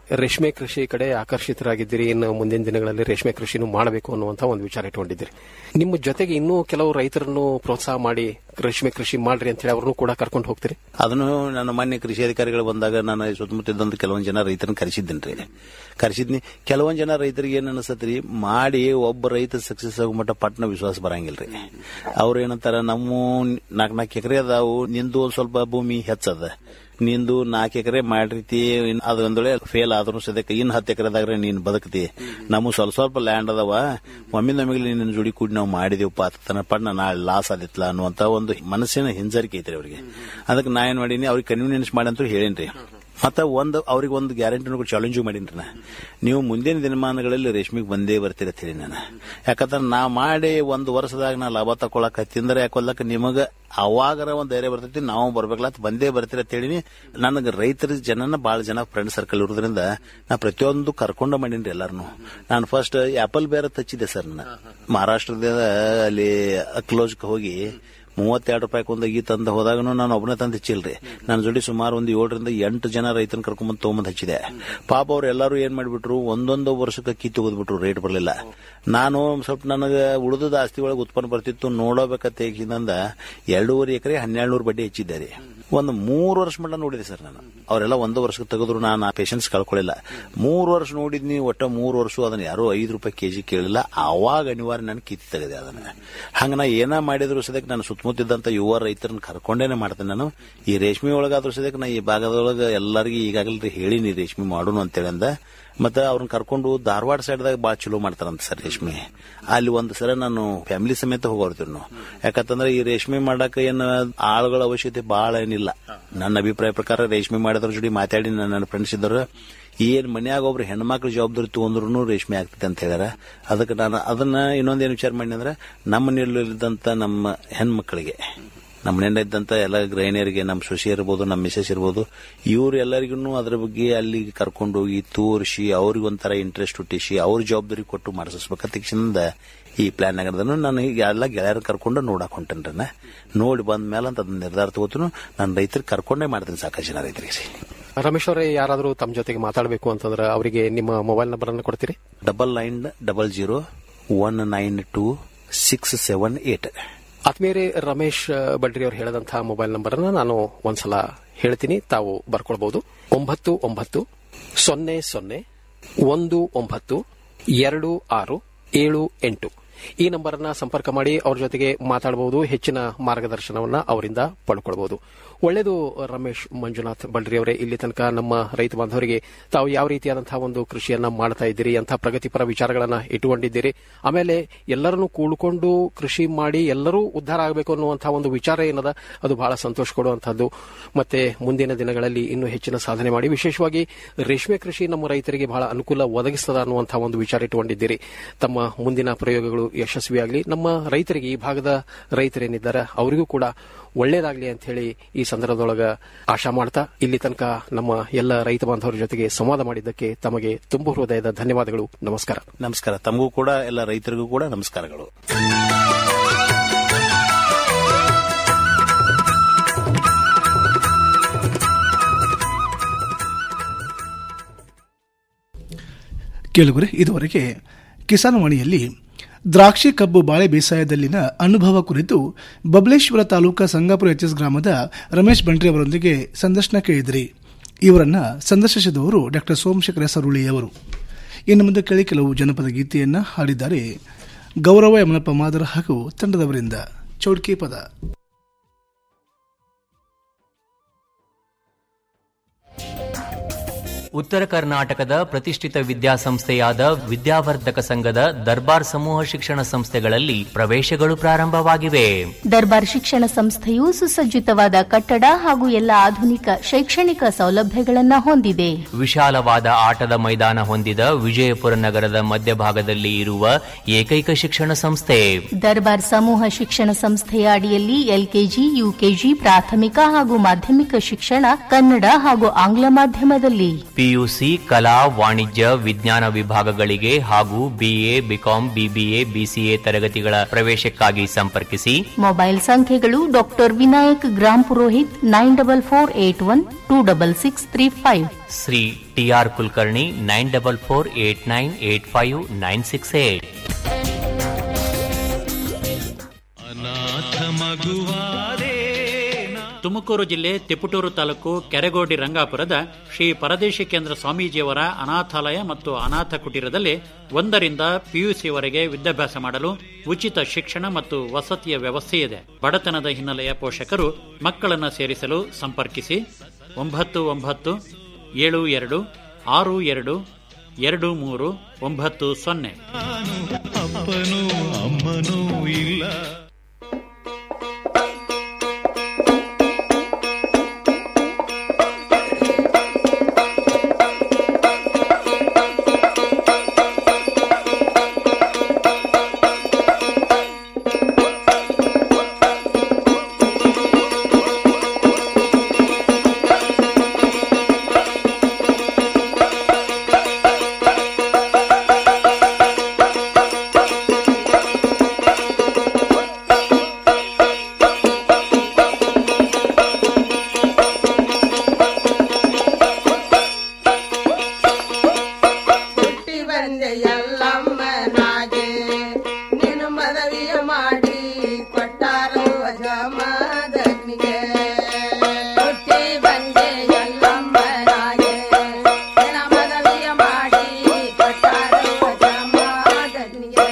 ರೇಷ್ಮೆ ಕೃಷಿ ಕಡೆ ಆಕರ್ಷಿತರಾಗಿದ್ದೀರಿ ಇನ್ನು ಮುಂದಿನ ದಿನಗಳಲ್ಲಿ ರೇಷ್ಮೆ ಕೃಷಿನೂ ಮಾಡಬೇಕು ಅನ್ನುವಂತ ಒಂದು ವಿಚಾರ ಇಟ್ಕೊಂಡಿದ್ದೀರಿ ನಿಮ್ಮ ಜೊತೆಗೆ ಇನ್ನೂ ಕೆಲವು ರೈತರನ್ನು ಪ್ರೋತ್ಸಾಹ ಮಾಡಿ ರೇಷ್ಮೆ ಕೃಷಿ ಮಾಡ್ರಿ ಅಂತ ಹೇಳಿ ಅವ್ರನ್ನೂ ಕೂಡ ಕರ್ಕೊಂಡು ಹೋಗ್ತೀರಿ ಅದನ್ನು ನನ್ನ ಮಾನ್ಯ ಕೃಷಿ ಅಧಿಕಾರಿಗಳು ಬಂದಾಗ ನಾನು ಸುತ್ತಮುತ್ತಿದ್ದಂತ ಕೆಲವೊಂದು ಜನ ರೈತರನ್ನ ಕರೆಸಿದ್ದೇನೆ ರೀ ಕರೆಸಿದ್ನಿ ಕೆಲವೊಂದು ಜನ ರೈತರಿಗೆ ಏನ್ ಅನಿಸ್ತತ್ರಿ ಮಾಡಿ ಒಬ್ಬ ರೈತ ಸಕ್ಸಸ್ ಆಗೋ ಮಟ್ಟ ಪಟ್ನ ವಿಶ್ವಾಸ ಬರಂಗಿಲ್ರಿ ಅವ್ರು ಏನಂತಾರ ನಮ್ಮ ನಾಲ್ಕು ನಾಲ್ಕು ಎಕರೆ ಅದಾವು ನಿಂದು ಒಂದ್ ಸ್ವಲ್ಪ ಭೂಮಿ ಹೆಚ್ಚದ ನಿಂದು ನಾಲ್ಕು ಎಕರೆ ಮಾಡಿರ್ತಿ ಇನ್ ಅದು ಒಂದ್ ವೇಳೆ ಫೇಲ್ ಆದ್ರೂ ಸದ್ಯಕ್ಕೆ ಇನ್ ಹತ್ತು ಎಕರೆದಾಗ ನೀನ್ ಬದುಕ್ತಿ ನಮಗ್ ಸ್ವಲ್ಪ ಸ್ವಲ್ಪ ಲ್ಯಾಂಡ್ ಅದಾವ ಒಮ್ಮೆ ನಮಗೆ ನಿನ್ನ ಜೋಡಿ ಕೂಡಿ ನಾವು ಮಾಡಿದೀವಪ್ಪ ತನ್ನ ಪಣ್ಣ ನಾಳೆ ಲಾಸ್ ಆದಿತ್ಲ ಅನ್ನುವಂತ ಒಂದು ಮನಸ್ಸಿನ ಹಿಂಜರಿಕೆ ಐತ್ರಿ ಅವ್ರಿಗೆ ಅದಕ್ಕೆ ನಾ ಏನ್ ಮಾಡೀನಿ ಅವ್ರಿಗೆ ಕನ್ವೀನಿಯನ್ಸ್ ಮಾಡಿ ಅಂತ ಹೇಳೇನ್ರಿ ಮತ್ತ ಒಂದು ಅವ್ರಿಗೆ ಒಂದು ಗ್ಯಾರಂಟಿ ಚಾಲೆಂಜು ಮಾಡೀನಿ ನಾ ನೀವು ಮುಂದಿನ ದಿನಮಾನಗಳಲ್ಲಿ ರೇಷ್ಮೆಗೆ ಬಂದೇ ಬರ್ತೀರ ಅಂತ ಹೇಳಿ ನಾನು ಯಾಕಂದ್ರೆ ನಾ ಮಾಡಿ ಒಂದು ವರ್ಷದಾಗ ನಾ ಲಾಭ ತಗೊಳಕ ತಿಂದ್ರೆ ಯಾಕೊಲ್ಲಕ ನಿಮಗ ಅವಾಗರ ಒಂದ್ ಧೈರ್ಯ ಬರ್ತೈತಿ ನಾವು ಬರ್ಬೇಕಲ್ಲ ಅಂತ ಬಂದೇ ಬರ್ತೀರ ಅಂತ ಹೇಳಿ ನನಗೆ ರೈತರ ಜನನ ಬಹಳ ಜನ ಫ್ರೆಂಡ್ ಸರ್ಕಲ್ ಇರೋದ್ರಿಂದ ನಾ ಪ್ರತಿಯೊಂದು ಕರ್ಕೊಂಡ ಮಾಡೀನಿ ಎಲ್ಲಾರನು ನಾನು ಫಸ್ಟ್ ಆಪಲ್ ಬೇರೆ ತಚ್ಚಿದ್ದೆ ಸರ್ ನಾನು ಮಹಾರಾಷ್ಟ್ರದ ಅಲ್ಲಿ ಅಕ್ಲೋಜ್ಗೆ ಹೋಗಿ ಮೂವತ್ತೆರಡು ರೂಪಾಯಿ ಒಂದು ಈ ತಂದ ಹೋದಾಗನು ನಾನು ಒಬ್ಬನೇ ತಂದು ಹಚ್ಚಿಲ್ರಿ ನನ್ನ ಜೋಡಿ ಸುಮಾರು ಒಂದು ಏಳರಿಂದ ಎಂಟು ಜನ ರೈತನ ಕರ್ಕೊಂಬಂದು ತೊಗೊಂಬಂದು ಹಚ್ಚಿದೆ ಪಾಪ ಅವ್ರು ಎಲ್ಲರೂ ಏನ್ ಮಾಡಿಬಿಟ್ರು ಒಂದೊಂದು ವರ್ಷಕ್ಕೆ ಅಕ್ಕಿ ತೆಗೆದ್ಬಿಟ್ರು ರೇಟ್ ಬರಲಿಲ್ಲ ನಾನು ಸ್ವಲ್ಪ ನನಗೆ ಉಳಿದ ಆಸ್ತಿ ಒಳಗೆ ಉತ್ಪನ್ನ ಬರ್ತಿತ್ತು ನೋಡಬೇಕಂತ ಹೇಗಿಂದ ಎರಡೂವರೆ ಎಕರೆ ಹನ್ನೆರಡು ನೂರು ಬಡ್ಡಿ ಹೆಚ್ಚಿದ್ದಾರೆ ಒಂದು ಮೂರು ವರ್ಷ ಮಟ್ಟ ನೋಡಿದೆ ಸರ್ ನಾನು ಅವರೆಲ್ಲ ಒಂದು ವರ್ಷಕ್ಕೆ ತೆಗೆದ್ರು ನಾನು ಆ ಪೇಷನ್ಸ್ ಕಳ್ಕೊಳ್ಳಿಲ್ಲ ಮೂರು ವರ್ಷ ನೋಡಿದ್ನಿ ಒಟ್ಟ ಮೂರು ವರ್ಷ ಅದನ್ನ ಯಾರೋ ಐದು ರೂಪಾಯಿ ಕೆಜಿ ಕೇಳಿಲ್ಲ ಅವಾಗ ಅನಿವಾರ್ಯ ನಾನು ಕಿತ್ತಿ ತೆಗೆದೆ ಅದನ್ನ ಹಂಗ ನಾ ಏನ ಮಾಡಿದ್ರು ಸದ್ಯಕ್ಕೆ ನಾನು ಸುತ್ತಮುತ್ತಿದ್ದಂತ ಯುವ ರೈತರನ್ನ ಕರ್ಕೊಂಡೇನೆ ಮಾಡ್ತೇನೆ ನಾನು ಈ ರೇಷ್ಮೆ ಒಳಗಾದ್ರೂ ಸದ್ಯಕ್ಕೆ ನಾ ಈ ಭಾಗದೊಳಗೆ ಎಲ್ಲರಿಗೂ ಈಗಾಗಲೇ ಹೇಳಿನಿ ರೇಷ್ಮೆ ಮಾಡೋಣ ಅಂತೇಳಿ ಅಂದ ಮತ್ತೆ ಅವ್ರನ್ನ ಕರ್ಕೊಂಡು ಧಾರವಾಡ ಸೈಡ್ದಾಗ ಭಾಳ ಚಲೋ ಮಾಡ್ತಾರಂತ ಸರ್ ರೇಷ್ಮೆ ಅಲ್ಲಿ ಒಂದು ಸಲ ನಾನು ಫ್ಯಾಮಿಲಿ ಸಮೇತ ಹೋಗೋರ್ತೀವಿ ನಾವು ಯಾಕಂತಂದ್ರೆ ಈ ರೇಷ್ಮೆ ಮಾಡಕ ಏನು ಆಳುಗಳ ಅವಶ್ಯಕತೆ ಬಹಳ ಏನಿಲ್ಲ ನನ್ನ ಅಭಿಪ್ರಾಯ ಪ್ರಕಾರ ರೇಷ್ಮೆ ಮಾಡಿದ್ರ ಜೋಡಿ ಮಾತಾಡಿ ನನ್ನ ಫ್ರೆಂಡ್ಸ್ ಇದ್ದರು ಏನ್ ಮನ್ಯಾಗ ಒಬ್ರು ಹೆಣ್ಮಕ್ಳು ಜವಾಬ್ದಾರಿ ತಗೊಂಡ್ರು ರೇಷ್ಮೆ ಆಗ್ತದೆ ಅಂತ ಹೇಳ್ಯಾರ ಅದಕ್ಕೆ ನಾನು ಅದನ್ನ ಇನ್ನೊಂದೇನು ವಿಚಾರ ಮಾಡಿ ಅಂದ್ರೆ ನಮ್ಮ ಮನೆಯಲ್ಲಿದ್ದಂತ ನಮ್ಮ ಹೆಣ್ಮಕ್ಳಿಗೆ ನಮ್ಮ ಮನೆಯಿಂದ ಇದ್ದಂತ ಎಲ್ಲ ಗೃಹಿಣಿಯರಿಗೆ ನಮ್ಮ ಸೊಸೆ ಇರ್ಬೋದು ನಮ್ಮ ಮಿಸಸ್ ಇರ್ಬೋದು ಇವ್ರು ಎಲ್ಲರಿಗೂ ಅದ್ರ ಬಗ್ಗೆ ಅಲ್ಲಿ ಕರ್ಕೊಂಡು ಹೋಗಿ ತೋರಿಸಿ ಅವ್ರಿಗೆ ಒಂಥರ ಇಂಟ್ರೆಸ್ಟ್ ಹುಟ್ಟಿಸಿ ಅವ್ರ ಜವಾಬ್ದಾರಿ ಕೊಟ್ಟು ಮಾಡಿಸ್ಬೇಕಂತ ತಕ್ಷಣದಿಂದ ಈ ಪ್ಲಾನ್ ಆಗಿರೋದನ್ನು ನಾನು ಈಗ ಎಲ್ಲ ಗೆಳೆಯರ ಕರ್ಕೊಂಡು ನೋಡಕ್ ಹೊಂಟೇನ್ರಿ ನೋಡಿ ಬಂದ ಮೇಲೆ ಅಂತ ಅದನ್ನ ನಿರ್ಧಾರ ತಗೋತೀನಿ ನಾನು ರೈತರಿಗೆ ಕರ್ಕೊಂಡೇ ಮಾಡ್ತೀನಿ ಸಾಕಷ್ಟು ಜನ ರೈತರಿಗೆ ರಮೇಶ್ ಅವರೇ ಯಾರಾದರೂ ತಮ್ಮ ಜೊತೆಗೆ ಮಾತಾಡಬೇಕು ಅಂತಂದ್ರೆ ಅವರಿಗೆ ನಿಮ್ಮ ಮೊಬೈಲ್ ನಂಬರ್ ಅನ್ನು ಕೊಡ್ತೀರಿ double nine double zero one nine two six seven eight ಆತ್ಮೀಯರೇ ರಮೇಶ್ ಬಡ್ರಿ ಅವರು ಹೇಳಿದಂತಹ ಮೊಬೈಲ್ ನಂಬರ್ ಅನ್ನ ನಾನು ಒಂದ್ಸಲ ಹೇಳ್ತೀನಿ ತಾವು ಬರ್ಕೊಳ್ಬಹುದು ಒಂಬತ್ತು ಒಂಬತ್ತು ಸೊನ್ನೆ ಸೊನ್ನೆ ಒಂದು ಒಂಬತ್ತು ಎರಡು ಆರು ಏಳು ಎಂಟು ಈ ನಂಬರ್ ಅನ್ನ ಸಂಪರ್ಕ ಮಾಡಿ ಅವ್ರ ಜೊತೆಗೆ ಮಾತಾಡಬಹುದು ಹೆಚ್ಚಿನ ಮಾರ್ಗದರ್ಶನವನ್ನ ಅವರಿಂದ ಪಡ್ಕೊಳ್ಬಹುದು ಒಳ್ಳೆಯದು ರಮೇಶ್ ಮಂಜುನಾಥ್ ಬಳ್ರಿ ಅವರೇ ಇಲ್ಲಿ ತನಕ ನಮ್ಮ ರೈತ ಬಾಂಧವರಿಗೆ ತಾವು ಯಾವ ರೀತಿಯಾದಂತಹ ಒಂದು ಕೃಷಿಯನ್ನ ಮಾಡ್ತಾ ಇದ್ದೀರಿ ಅಂತ ಪ್ರಗತಿಪರ ವಿಚಾರಗಳನ್ನ ಇಟ್ಟುಕೊಂಡಿದ್ದೀರಿ ಆಮೇಲೆ ಎಲ್ಲರನ್ನು ಕೂಡ್ಕೊಂಡು ಕೃಷಿ ಮಾಡಿ ಎಲ್ಲರೂ ಉದ್ಧಾರ ಆಗಬೇಕು ಅನ್ನುವಂತಹ ಒಂದು ವಿಚಾರ ಏನದ ಅದು ಬಹಳ ಸಂತೋಷ ಕೊಡುವಂತಹದ್ದು ಮತ್ತೆ ಮುಂದಿನ ದಿನಗಳಲ್ಲಿ ಇನ್ನೂ ಹೆಚ್ಚಿನ ಸಾಧನೆ ಮಾಡಿ ವಿಶೇಷವಾಗಿ ರೇಷ್ಮೆ ಕೃಷಿ ನಮ್ಮ ರೈತರಿಗೆ ಬಹಳ ಅನುಕೂಲ ಒದಗಿಸ್ತದ ಅನ್ನುವಂತಹ ಒಂದು ವಿಚಾರ ಇಟ್ಟುಕೊಂಡಿದ್ದೀರಿ ತಮ್ಮ ಮುಂದಿನ ಪ್ರಯೋಗಗಳು ಯಶಸ್ವಿಯಾಗಲಿ ನಮ್ಮ ರೈತರಿಗೆ ಈ ಭಾಗದ ರೈತರೇನಿದ್ದಾರೆ ಅವರಿಗೂ ಕೂಡ ಒಳ್ಳೇದಾಗ್ಲಿ ಅಂತ ಹೇಳಿ ಈ ಸಂದರ್ಭದೊಳಗ ಆಶಾ ಮಾಡ್ತಾ ಇಲ್ಲಿ ತನಕ ನಮ್ಮ ಎಲ್ಲ ರೈತ ಬಾಂಧವರ ಜೊತೆಗೆ ಸಂವಾದ ಮಾಡಿದ್ದಕ್ಕೆ ತಮಗೆ ತುಂಬು ಹೃದಯದ ಧನ್ಯವಾದಗಳು ನಮಸ್ಕಾರ ನಮಸ್ಕಾರ ತಮಗೂ ಕೂಡ ಎಲ್ಲ ರೈತರಿಗೂ ಕೂಡ ನಮಸ್ಕಾರಗಳು ಕೇಳುಗರೆ ಇದುವರೆಗೆ ಕಿಸಾನ್ ವಾಣಿಯಲ್ಲಿ ದ್ರಾಕ್ಷಿ ಕಬ್ಬು ಬಾಳೆ ಬೇಸಾಯದಲ್ಲಿನ ಅನುಭವ ಕುರಿತು ಬಬಲೇಶ್ವರ ತಾಲೂಕಾ ಸಂಗಾಪುರ ಎಚ್ಎಸ್ ಗ್ರಾಮದ ರಮೇಶ್ ಬಂಡ್ರಿ ಅವರೊಂದಿಗೆ ಸಂದರ್ಶನ ಕೇಳಿದಿರಿ ಇವರನ್ನ ಸಂದರ್ಶಿಸಿದವರು ಡಾಕ್ಟರ್ ಸೋಮಶೇಖರ ಸರುಳಿ ಅವರು ಇನ್ನು ಮುಂದೆ ಕೇಳಿ ಕೆಲವು ಜನಪದ ಗೀತೆಯನ್ನ ಹಾಡಿದ್ದಾರೆ ಗೌರವ ಯಮನಪ್ಪ ಮಾದರ ಹಾಗೂ ತಂಡದವರಿಂದ ಚೌಡ್ಕಿ ಪದ ಉತ್ತರ ಕರ್ನಾಟಕದ ಪ್ರತಿಷ್ಠಿತ ವಿದ್ಯಾಸಂಸ್ಥೆಯಾದ ವಿದ್ಯಾವರ್ಧಕ ಸಂಘದ ದರ್ಬಾರ್ ಸಮೂಹ ಶಿಕ್ಷಣ ಸಂಸ್ಥೆಗಳಲ್ಲಿ ಪ್ರವೇಶಗಳು ಪ್ರಾರಂಭವಾಗಿವೆ ದರ್ಬಾರ್ ಶಿಕ್ಷಣ ಸಂಸ್ಥೆಯು ಸುಸಜ್ಜಿತವಾದ ಕಟ್ಟಡ ಹಾಗೂ ಎಲ್ಲ ಆಧುನಿಕ ಶೈಕ್ಷಣಿಕ ಸೌಲಭ್ಯಗಳನ್ನು ಹೊಂದಿದೆ ವಿಶಾಲವಾದ ಆಟದ ಮೈದಾನ ಹೊಂದಿದ ವಿಜಯಪುರ ನಗರದ ಮಧ್ಯಭಾಗದಲ್ಲಿ ಇರುವ ಏಕೈಕ ಶಿಕ್ಷಣ ಸಂಸ್ಥೆ ದರ್ಬಾರ್ ಸಮೂಹ ಶಿಕ್ಷಣ ಸಂಸ್ಥೆಯ ಅಡಿಯಲ್ಲಿ ಎಲ್ಕೆಜಿ ಯುಕೆಜಿ ಪ್ರಾಥಮಿಕ ಹಾಗೂ ಮಾಧ್ಯಮಿಕ ಶಿಕ್ಷಣ ಕನ್ನಡ ಹಾಗೂ ಆಂಗ್ಲ ಮಾಧ್ಯಮದಲ್ಲಿ ಪಿಯುಸಿ ಕಲಾ ವಾಣಿಜ್ಯ ವಿಜ್ಞಾನ ವಿಭಾಗಗಳಿಗೆ ಹಾಗೂ ಬಿಎ ಬಿಕಾಂ ಬಿಬಿಎ ಬಿಸಿಎ ತರಗತಿಗಳ ಪ್ರವೇಶಕ್ಕಾಗಿ ಸಂಪರ್ಕಿಸಿ ಮೊಬೈಲ್ ಸಂಖ್ಯೆಗಳು doctor Vinayak gram Purohit nine double four eight one two double six three five Shri TR Kulkarni nine double four eight nine eight five nine six eight ಅನಾಥ ಮಗುವಾದೆ ತುಮಕೂರು ಜಿಲ್ಲೆ ತಿಪಟೂರು ತಾಲೂಕು ಕೆರೆಗೋಡಿ ರಂಗಾಪುರದ ಶ್ರೀ ಪರದೇಶಿ ಕೇಂದ್ರ ಸ್ವಾಮೀಜಿಯವರ ಅನಾಥಾಲಯ ಮತ್ತು ಅನಾಥ ಕುಟೀರದಲ್ಲಿ ಒಂದರಿಂದ ಪಿಯುಸಿವರೆಗೆ ವಿದ್ಯಾಭ್ಯಾಸ ಮಾಡಲು ಉಚಿತ ಶಿಕ್ಷಣ ಮತ್ತು ವಸತಿಯ ವ್ಯವಸ್ಥೆ ಇದೆ ಬಡತನದ ಹಿನ್ನೆಲೆಯ ಪೋಷಕರು ಮಕ್ಕಳನ್ನು ಸೇರಿಸಲು ಸಂಪರ್ಕಿಸಿ ಒಂಬತ್ತು ಒಂಬತ್ತು ಏಳು ಎರಡು ಆರು ಎರಡು ಎರಡು ಮೂರು ಒಂಬತ್ತು ಸೊನ್ನೆ ಅಪ್ಪನೂ ಅಮ್ಮನೂ ಇಲ್ಲ ಹುಟ್ಟಿ ಬಂದೆ ಎಲ್ಲಮ್ಮನಾಗೆ ನೀನು ಮದವಿಯ ಮಾಡಿ ಕೊಟ್ಟಾರೋ ಜಮದಗ್ನಿಗೆ ಹುಟ್ಟಿ ಬಂದೆ ಎಲ್ಲಮ್ಮನಾಗೆ ನಿನ್ನ ಮದವಿಯ ಮಾಡಿ ಕೊಟ್ಟಾರೋ ಜಮದಗ್ನಿಗೆ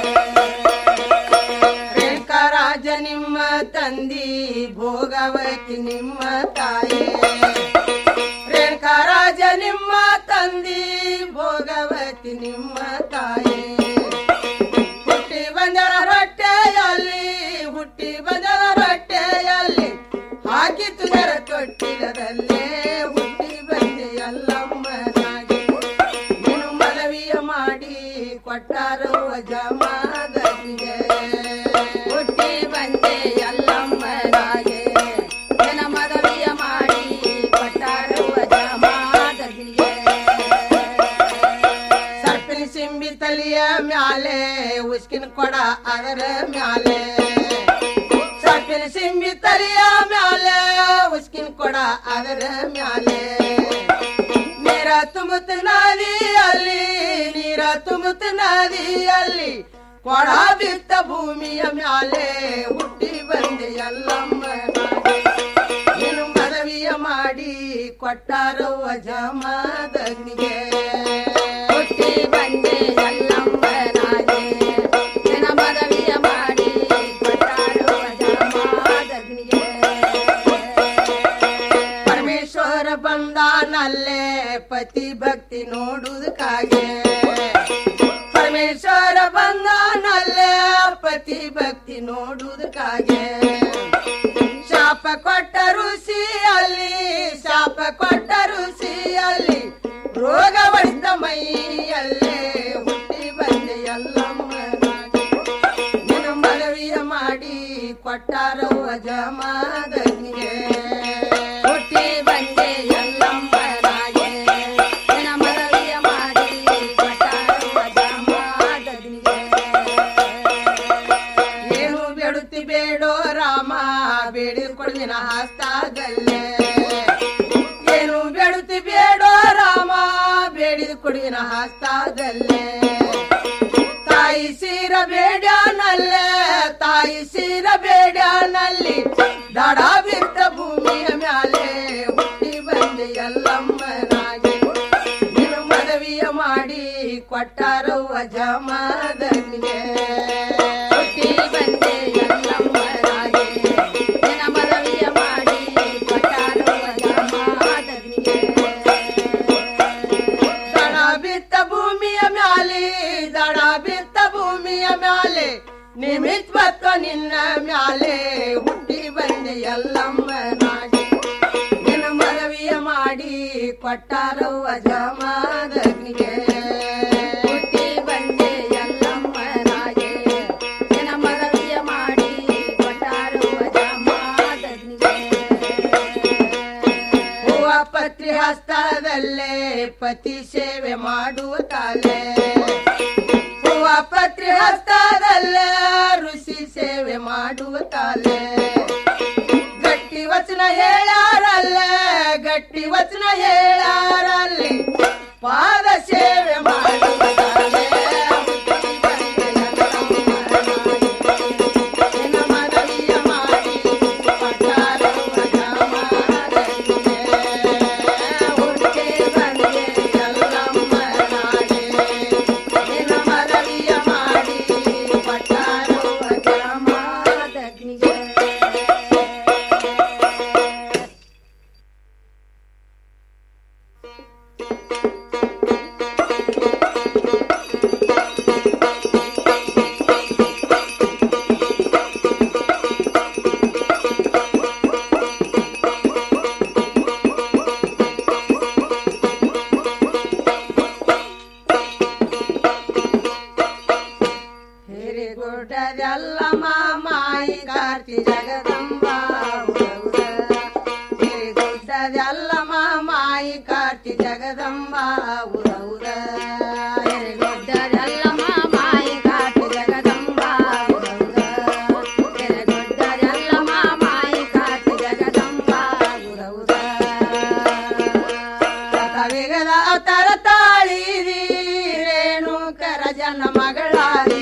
ರೇಖಾರಾಜ ನಿಮ್ಮ ತಂದಿ ಭೋಗವತಿ ನಿಮ್ಮ ತಾಯಿ ರೇಣುಕರಾಜ ನಿಮ್ಮ ತಂದಿ ಭೋಗವತಿ ನಿಮ್ಮ ತಾಯಿ ಹುಟ್ಟಿ ಬಂದರ ರೊಟ್ಟೆಯಲ್ಲಿ ಹುಟ್ಟಿ ಬಂದರ ರೊಟ್ಟೆಯಲ್ಲಿ ಹಾಕಿ ತುದರ ತೊಟ್ಟಿಲದಲ್ಲೇ ಹುಟ್ಟಿ ಬಂದೆ ಎಲ್ಲಮ್ಮನಾಗಿ ನೀನು ಮನವಿಯ ಮಾಡಿ ಕೊಟ್ಟಾರೋ ಜಮಾದನಿಗೆ ಹುಟ್ಟಿ ಬಂದೆ ಎಲ್ಲಮ್ಮನಾಗೆ ನಿನ್ನ ಮನವಿಯ ಮಾಡಿ ಕೊಟ್ಟಾರೋ ಜಮಾದನಿಗೆ ಸರ್ಪಿನ ಸಿಂಬಿ ತಲಿಯ ಮ್ಯಾಲೆ ಉಸ್ಕಿನ ಕೊಡ ಅದರ ಮ್ಯಾಲೆ ಸರ್ಪಿನ ಸಿಂಬಿ ತಲಿಯ ಮ್ಯಾಲೆ ಉಸ್ಕಿನ ಕೊಡ ಅದರ ಮ್ಯಾಲೆ ನೀರ ತುಂಬುತ್ತ ನದಿಯಲ್ಲಿ ನೀರ ತುಂಬುತ್ತ ನದಿಯಲ್ಲಿ ಕೊಡ ಬಿತ್ತ ಭೂಮಿಯ ಮ್ಯಾಲೆ ಹುಟ್ಟಿ ಬಂದೆ ಎಲ್ಲಮ್ಮ ನೀನು ಮನವಿಯ ಮಾಡಿ ಕೊಟ್ಟಾರೋ ಜಮದಗ್ನಿಗೆ ಹುಟ್ಟಿ ಬಂದೆ ಎಲ್ಲಮ್ಮನಾಗೆ ನಿನ್ನ ಮನವಿಯ ಮಾಡಿ ಕೊಟ್ಟಾರೋ ಜಮದಗ್ನಿಗೆ ಪರಮೇಶ್ವರ ಬಂದಾನಲ್ಲೇ ಪತಿ ಭಕ್ತಿ ನೋಡುವುದಕ್ಕಾಗೆ ಪರಮೇಶ್ವರ ಬಂದಾನಲ್ಲೇ ಪತಿ ಭಕ್ತಿ ನೋಡುವುದಕ್ಕಾಗೆ ಶಾಪ ಕೊಟ್ಟ ಋಷಿಯಲ್ಲಿ ಶಾಪ ಕೊಟ್ಟ ಋಷಿಯಲ್ಲಿ ರೋಗ ಹೊಡೆದ ಮೈಯಲ್ಲೇ ಹುಟ್ಟಿ ಬಂದೆ ಎಲ್ಲಮ್ಮನಾಗಿ ನಿನ್ನ ಮನವಿಯ ಮಾಡಿ ಕೊಟ್ಟಾರೋ ಜಮಾದನಿಗೆ ಹುಟ್ಟಿ ಬಂದೆ ಎಲ್ಲಮ್ಮನಾಗೆ ನಿನ್ನ ಮನವಿಯ ಮಾಡಿ ಕೊಟ್ಟಾರೋ ಜಮಾದನಿಗೆ ಏನು ಬೇಡುತ್ತಿ ಬೇಡೋ ರಾಮ ಬೇಡಿದ ಕೊಡ್ದಿನ ಹಸ್ತಾದಲ್ಲೇ ಏನು ಬೇಡುತ್ತಿ ಬೇಡೋ ರಾಮ ಬೇಡಿದ ಕೊಡಿನ ಹಸ್ತಾದಲ್ಲೇ ತಾಯಿ ಸೀರ ಬೇಡ್ಯಾನಲ್ಲೇ ತಾಯಿ ಸೀರ ಬೇಡ್ಯಾನಲ್ಲಿ ದಡ ಬಿದ್ದ ಭೂಮಿಯ ಮ್ಯಾಲೆ ಹುಟ್ಟಿ ಬಂದೆ ಎಲ್ಲಮ್ಮನಾಗಿ ನೀನು ಮನವಿಯ ಮಾಡಿ ಕೊಟ್ಟಾರೋ ಜಮಾದನಿಗೆ ಹುಟ್ಟಿ ಬಂದೆ ಎಲ್ಲಮ್ಮನಾಗಿ ನಿನ್ನ ಮನವಿಯ ಮಾಡಿ ಕೊಟ್ಟಾರೋ ಜಮಾದನಿಗೆ ದಡ ಬಿತ್ತ ಭೂಮಿಯ ಮ್ಯಾಲೆ ದಡ ಬಿತ್ತ ಭೂಮಿಯ ಮ್ಯಾಲೆ ನಿಮಿತ್ ಬತ್ತ ನಿನ್ನ ಮ್ಯಾಲೆ ಹುಟ್ಟಿ ಬಂದೆ ಎಲ್ಲಮ್ಮನಾಗಿ ನಿನ್ನ ಮನವಿಯ ಮಾಡಿ ಕೊಟ್ಟಾರೋ ಅಜಮಾದಗ್ನಿಗೆ ಹುಟ್ಟಿ ಬಂದೆ ಎಲ್ಲಮ್ಮನಾಗೆ ನಿನ್ನ ಮನವಿಯ ಮಾಡಿ ಕೊಟ್ಟಾರೋ ಅಜಮಾದಗ್ನಿಗೆ ಹೂವ ಪತ್ರಿ ಹಸ್ತದಲ್ಲೇ ಪತಿ ಸೇವೆ ಮಾಡುವ ತಾಲೆ ಹೂವ ಪತ್ರಿ ಹಸ್ತದಲ್ಲೇ ಋಷಿ ಸೇವೆ ಮಾಡುವ ತಾಲೆ ಗಟ್ಟಿ ವಚನ ಹೇಳಾರಲ್ಲೇ ಗಟ್ಟಿ ವಚನ ಹೇಳಾರಲ್ಲಿ ಪಾದ ಸೇವೆ ಮಾಡುವ ತಾಲೆ ಹಿರಿಗುಡ್ಡದಲ್ಲ ಮಾಮಾಯಿ ಕಾರ್ತಿ ಜಗದಂಬ ಹಿರಿಗುಡ್ಡದಲ್ಲ ಮಾಮಾಯಿ ಕಾರ್ತಿ ಜಗದಂಬ ಉರೌರ ಹಿರಿಗುಡ್ಡದಲ್ಲ ಮಾಮಾಯಿ ಕಾರ್ತಿ ಜಗದಂಬ ಹಿರಿಗುಡ್ಡದಲ್ಲ ಮಾಮಾಯಿ ಕಾರ್ತಿ ಜಗದಂಬ ಉರೌರ ಕವಿಗದ ಅವತಾರ ತಾಳಿರಿ ರೇಣುಕರ ಜನ ಮಗಳಾರಿ